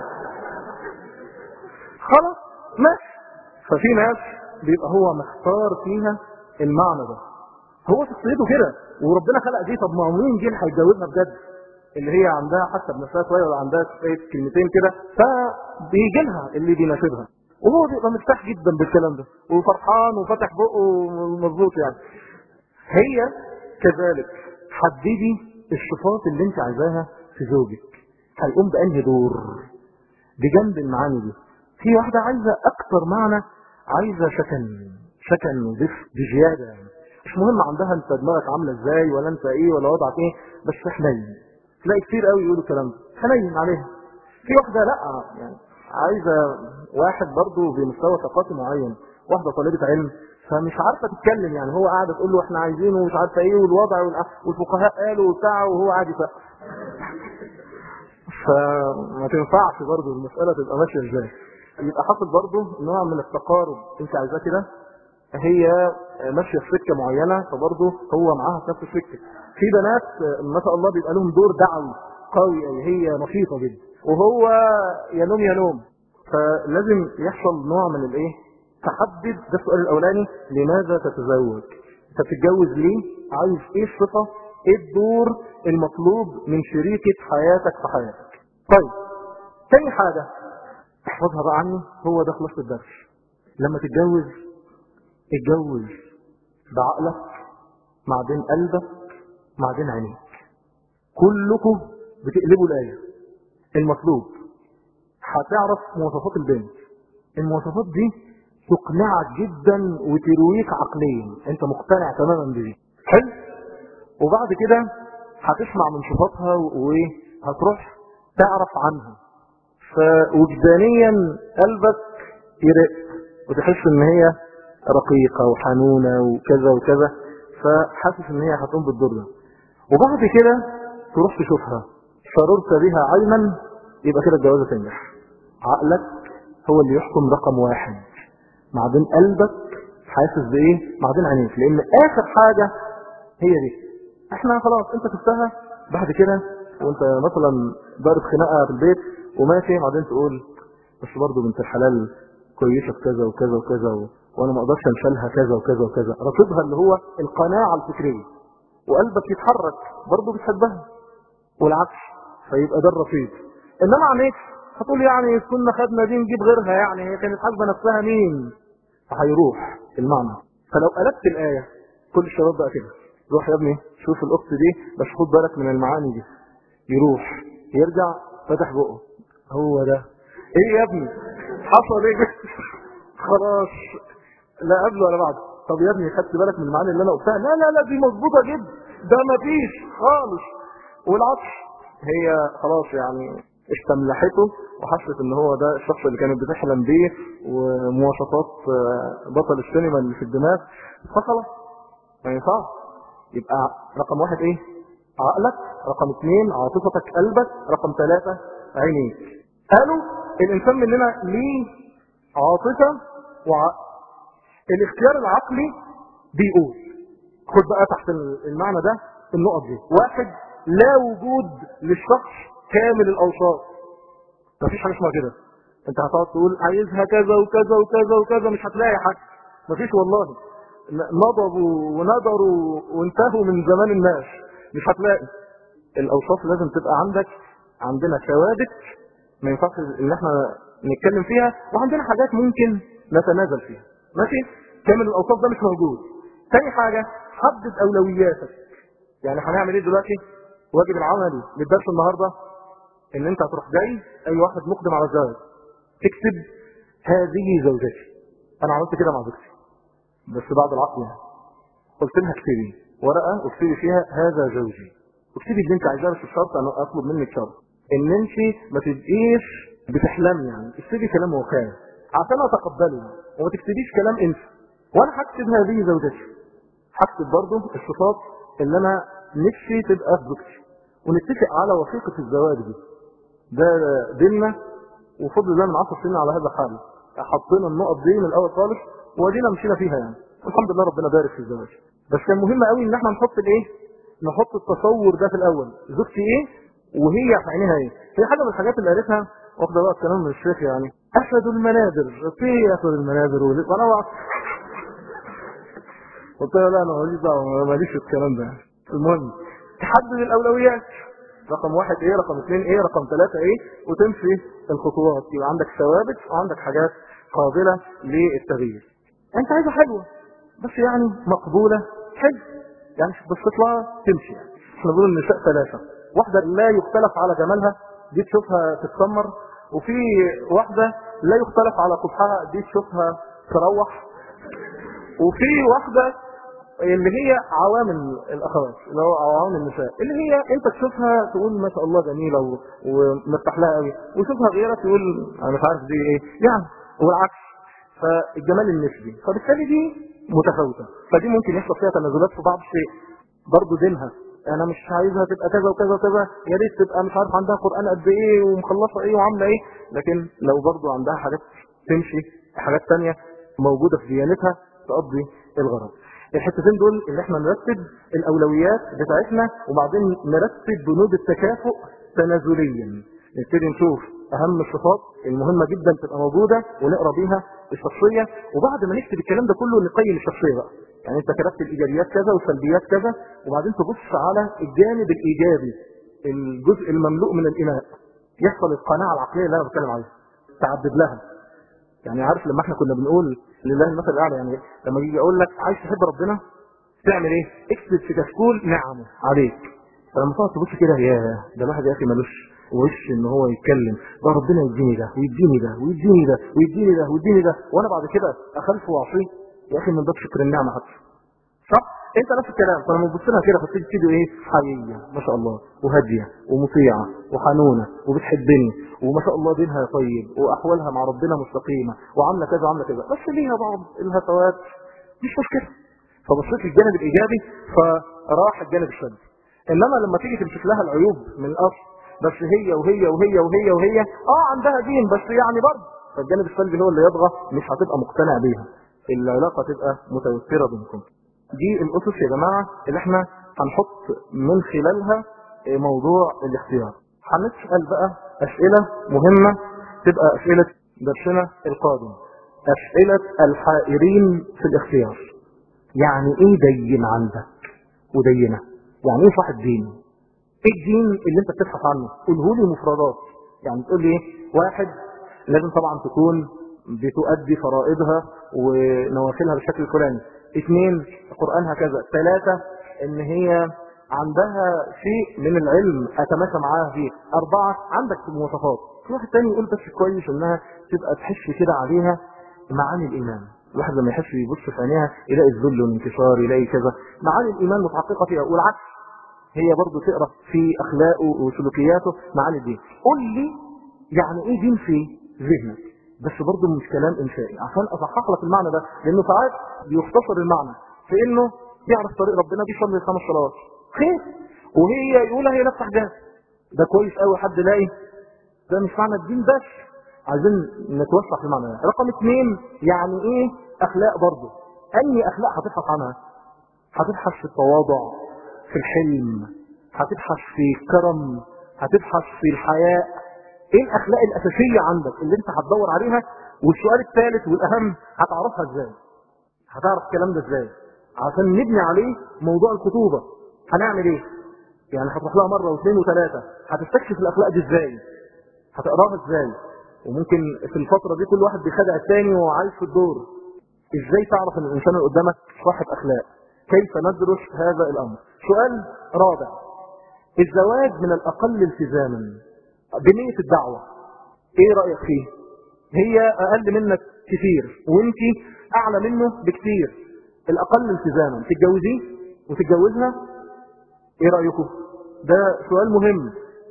خلاص ماشي ففي ناس بيبقى هو مختار فيها المعنى ده هو شخصيته كده وربنا خلق دي طب ما مين دي اللي هيتجوزها بجد اللي هي عندها حتى بنفسها شويه ولا عندها شويه كلمتين كده فبيجي لها اللي بيناسبها وهو بيبقى مرتاح جدا بالكلام ده وفرحان وفتح بقه مظبوط يعني هي كذلك حددي الصفات اللي انت عايزاها في زوجك هيقوم بانهي دور بجنب المعاني دي في واحده عايزه اكتر معنى عايزه سكن سكن ودفء بزياده يعني مهم عندها انت دماغك عامله ازاي ولا انت ايه ولا وضعك ايه بس حنين تلاقي كتير قوي يقولوا الكلام ده حنين عليها في واحده لا يعني عايزه واحد برضه بمستوى ثقافي معين واحده طالبه علم فمش عارفه تتكلم يعني هو قاعد تقول له احنا عايزينه ومش عارفه ايه والوضع والفقهاء قالوا وبتاع وهو قاعد يفهم فما تنفعش برضه المساله تبقى ماشيه ازاي يبقى حاصل برضه نوع من التقارب انت عايزاه كده هي ماشيه في سكه معينه فبرضه هو معاها في نفس السكه في بنات ما شاء الله بيبقى لهم دور دعوي قوي يعني هي نشيطه جدا وهو ينوم ينوم فلازم يحصل نوع من الايه تحدد ده السؤال الاولاني لماذا تتزوج انت بتتجوز ليه عايز ايه الصفه ايه الدور المطلوب من شريكه حياتك في حياتك طيب تاني حاجه احفظها بقى عني هو ده خلاصه الدرس لما تتجوز اتجوز بعقلك بعدين قلبك بعدين عينيك كلكم بتقلبوا الايه المطلوب هتعرف مواصفات البنت المواصفات دي تقنعك جدا وترويك عقليا انت مقتنع تماما بدي حلو وبعد كده هتسمع من صفاتها وهتروح تعرف عنها فوجدانيا قلبك يرق وتحس ان هي رقيقة وحنونة وكذا وكذا فحاسس ان هي هتقوم بالدور ده وبعد كده تروح تشوفها فررت بها عينا يبقى كده الجوازة تنجح عقلك هو اللي يحكم رقم واحد بعدين قلبك حاسس بايه بعدين عينيك لان اخر حاجة هي دي احنا خلاص انت شفتها بعد كده وانت مثلا ضارب خناقه في البيت وماشي بعدين تقول بس برضه بنت الحلال كويسه في كذا وكذا وكذا و... وانا ما اقدرش انشلها كذا وكذا وكذا رصيدها اللي هو القناعه الفكريه وقلبك يتحرك برضه بتحبها والعكس فيبقى ده الرصيد انما عينيك هتقول يعني كنا خدنا دي نجيب غيرها يعني هي كانت حاسبه نفسها مين فهيروح المعنى فلو قلبت الايه كل الشباب بقى كده روح يا ابني شوف الاخت دي بس خد بالك من المعاني دي يروح يرجع فتح بقه هو ده ايه يا ابني حصل ايه خلاص لا قبل ولا بعد طب يا ابني خدت بالك من المعاني اللي انا قلتها لا لا لا دي مظبوطه جدا ده مفيش خالص والعكس هي خلاص يعني استملحته وحست ان هو ده الشخص اللي كانت بتحلم بيه ومواصفات بطل السينما اللي في الدماغ فخلاص ما ينفعش يبقى رقم واحد ايه عقلك رقم اثنين عاطفتك قلبك رقم ثلاثة عينيك قالوا الانسان مننا ليه عاطفة وعقل الاختيار العقلي بيقول خد بقى تحت المعنى ده النقط دي واحد لا وجود للشخص كامل الاوصاف مفيش حاجه اسمها كده انت هتقعد تقول عايزها كذا وكذا وكذا وكذا مش هتلاقي حاجه مفيش والله نضبوا وندروا وانتهوا من زمان الناس مش هتلاقي الاوصاف لازم تبقى عندك عندنا ثوابت ما ينفعش ان احنا نتكلم فيها وعندنا حاجات ممكن نتنازل فيها ماشي كامل الاوصاف ده مش موجود تاني حاجة حدد اولوياتك يعني هنعمل ايه دلوقتي واجب العملي للدرس النهاردة ان انت هتروح جاي اي واحد مقدم على الزواج تكتب هذه زوجتي انا عملت كده مع زوجتي بس بعد العقل يعني قلت لها اكتبي ورقة اكتبي فيها هذا زوجي اكتبي اللي انت عايزاه بس الشرط انا اطلب منك شرط ان انت ما تبقيش بتحلمي يعني اكتبي كلام واقعي عشان اتقبله وما تكتبيش كلام انت وانا هكتب هذه زوجتي هكتب برضه الصفات اللي انا نفسي تبقى في زوجتي ونتفق على وثيقة الزواج دي ده ديننا وفضل الله من 10 سنين على هذا الحال حطينا النقط دي من الاول خالص ودينا مشينا فيها يعني الحمد لله ربنا بارك في الزواج بس كان مهم قوي ان احنا نحط الايه نحط التصور ده في الاول زوجتي ايه وهي في عينيها ايه هي حاجه من الحاجات اللي قالتها واخده بقى الكلام من الشيخ يعني اسد المنابر في اسد المنابر وانا وقت قلت له لا انا ماليش دعوه ماليش في الكلام ده المهم تحدد الاولويات رقم واحد ايه رقم اثنين ايه رقم ثلاثة ايه وتمشي الخطوات يبقى عندك ثوابت وعندك حاجات قابلة للتغيير انت عايزة حلوة بس يعني مقبولة حلو يعني بس تطلع تمشي يعني احنا بنقول النساء ثلاثة واحدة لا يختلف على جمالها دي تشوفها تتسمر وفي واحدة لا يختلف على قبحها دي تشوفها تروح وفي واحدة اللي هي عوامل الاخوات اللي هو عوامل النساء اللي هي انت تشوفها تقول ما شاء الله جميله و- ومرتاح لها قوي وتشوفها غيرك تقول انا مش عارف دي ايه يعني والعكس فالجمال النسبي فبالتالي دي متفاوته فدي ممكن يحصل فيها تنازلات في بعض الشيء برضه دينها انا مش عايزها تبقى كذا وكذا وكذا يا ريت تبقى مش عارف عندها قران قد ايه ومخلصه ايه وعامله ايه لكن لو برضه عندها حاجات تمشي حاجات تانية موجوده في ديانتها تقضي الغرض الحتتين دول اللي احنا نرتب الاولويات بتاعتنا وبعدين نرتب بنود التكافؤ تنازليا نبتدي نشوف اهم الصفات المهمه جدا تبقى موجوده ونقرا بيها الشخصيه وبعد ما نكتب الكلام ده كله نقيم الشخصيه بقى يعني انت كتبت الايجابيات كذا والسلبيات كذا وبعدين تبص على الجانب الايجابي الجزء المملوء من الاناء يحصل القناعه العقليه اللي انا بتكلم عليها تعدد لها يعني عارف لما احنا كنا بنقول لله المثل الاعلى يعني لما يجي اقول لك عايز تحب ربنا تعمل ايه اكتب في كشكول نعمه عليك فلما تقعد تبص كده يا ده الواحد يا اخي ملوش وش ان هو يتكلم ده ربنا يديني ده ويديني ده ويديني ده ويديني ده ويديني ده وانا بعد كده اخلفه واعصيه يا اخي من باب شكر النعمه حتى صح انت نفس الكلام فلما تبص لها كده فتيجي تيجي ايه حقيقيه ما شاء الله وهاديه ومطيعه وحنونه وبتحبني وما شاء الله دينها طيب واحوالها مع ربنا مستقيمه وعامله كذا وعامله كذا بس ليها بعض الهفوات مش مشكله فبصيت للجانب الايجابي فراح الجانب السلبي انما لما تيجي تمسك لها العيوب من الاصل بس هي وهي وهي وهي وهي اه عندها دين بس يعني برضه فالجانب السلبي هو اللي يطغى مش هتبقى مقتنع بيها العلاقه تبقى متوتره بينكم دي الاسس يا جماعه اللي احنا هنحط من خلالها موضوع الاختيار هنسال بقى اسئله مهمه تبقى اسئله درسنا القادم اسئله الحائرين في الاختيار يعني ايه دين عندك ودينه يعني ايه صاحب دين ايه الدين اللي انت بتبحث عنه قوله لي مفردات يعني تقول لي ايه واحد لازم طبعا تكون بتؤدي فرائضها ونوافلها بالشكل الفلاني اثنين قرآنها كذا ثلاثة ان هي عندها شيء من العلم اتماشى معاها فيه اربعة عندك مواصفات في واحد تاني يقول بس كويس انها تبقى تحس كده عليها معاني الايمان الواحد لما يحس يبص في عينيها يلاقي الذل والانكسار يلاقي كذا معاني الايمان متحققه فيها والعكس هي برضه تقرا في اخلاقه وسلوكياته معاني الدين قول لي يعني ايه دين في ذهنك بس برضه مش كلام انشائي عشان اصحح لك المعنى ده لانه ساعات بيختصر المعنى في انه يعرف طريق ربنا بيصلي خمس صلوات خير وهي يقولها هي نفس حاجات ده كويس قوي حد لاقي ده مش معنى الدين بس عايزين نتوسع في المعنى ده رقم اثنين يعني ايه اخلاق برضه اي اخلاق هتبحث عنها هتبحث في التواضع في الحلم هتبحث في الكرم هتبحث في الحياء ايه الاخلاق الاساسيه عندك اللي انت هتدور عليها والسؤال الثالث والاهم هتعرفها ازاي هتعرف الكلام ده ازاي عشان نبني عليه موضوع الخطوبه هنعمل ايه يعني هتروح لها مره واثنين وثلاثه هتستكشف الاخلاق دي ازاي هتقراها ازاي وممكن في الفتره دي كل واحد بيخدع الثاني وهو عايش في الدور ازاي تعرف ان الانسان اللي قدامك صاحب اخلاق كيف ندرس هذا الامر سؤال رابع الزواج من الاقل التزاما بنية الدعوة ايه رأيك فيه هي اقل منك كتير وانت اعلى منه بكتير الاقل التزاما تتجوزيه وتتجوزها ايه رأيكم ده سؤال مهم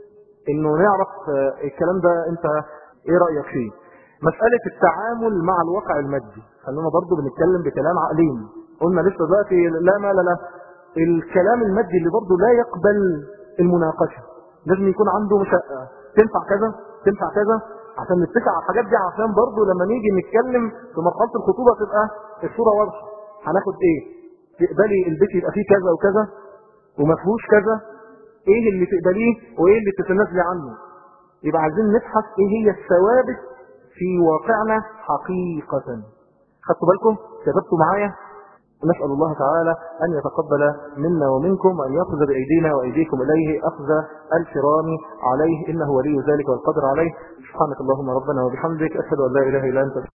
انه نعرف الكلام ده انت ايه رأيك فيه مسألة التعامل مع الواقع المادي خلونا برضو بنتكلم بكلام عقلين قلنا لسه دلوقتي لا ما لا لا الكلام المادي اللي برضو لا يقبل المناقشة لازم يكون عنده شقة تنفع كذا تنفع كذا عشان نتفق على الحاجات دي عشان برضو لما نيجي نتكلم في مرحلة الخطوبة تبقى الصورة واضحة هناخد ايه تقبلي البيت يبقى فيه كذا وكذا وما فيهوش كذا ايه اللي تقبليه وايه اللي تتنازلي عنه يبقى عايزين نبحث ايه هي الثوابت في واقعنا حقيقة خدتوا بالكم كتبتوا معايا نسأل الله تعالى أن يتقبل منا ومنكم وأن يأخذ بأيدينا وأيديكم إليه أخذ الكرام عليه إنه ولي ذلك والقدر عليه سبحانك اللهم ربنا وبحمدك أشهد أن لا إله إلا أنت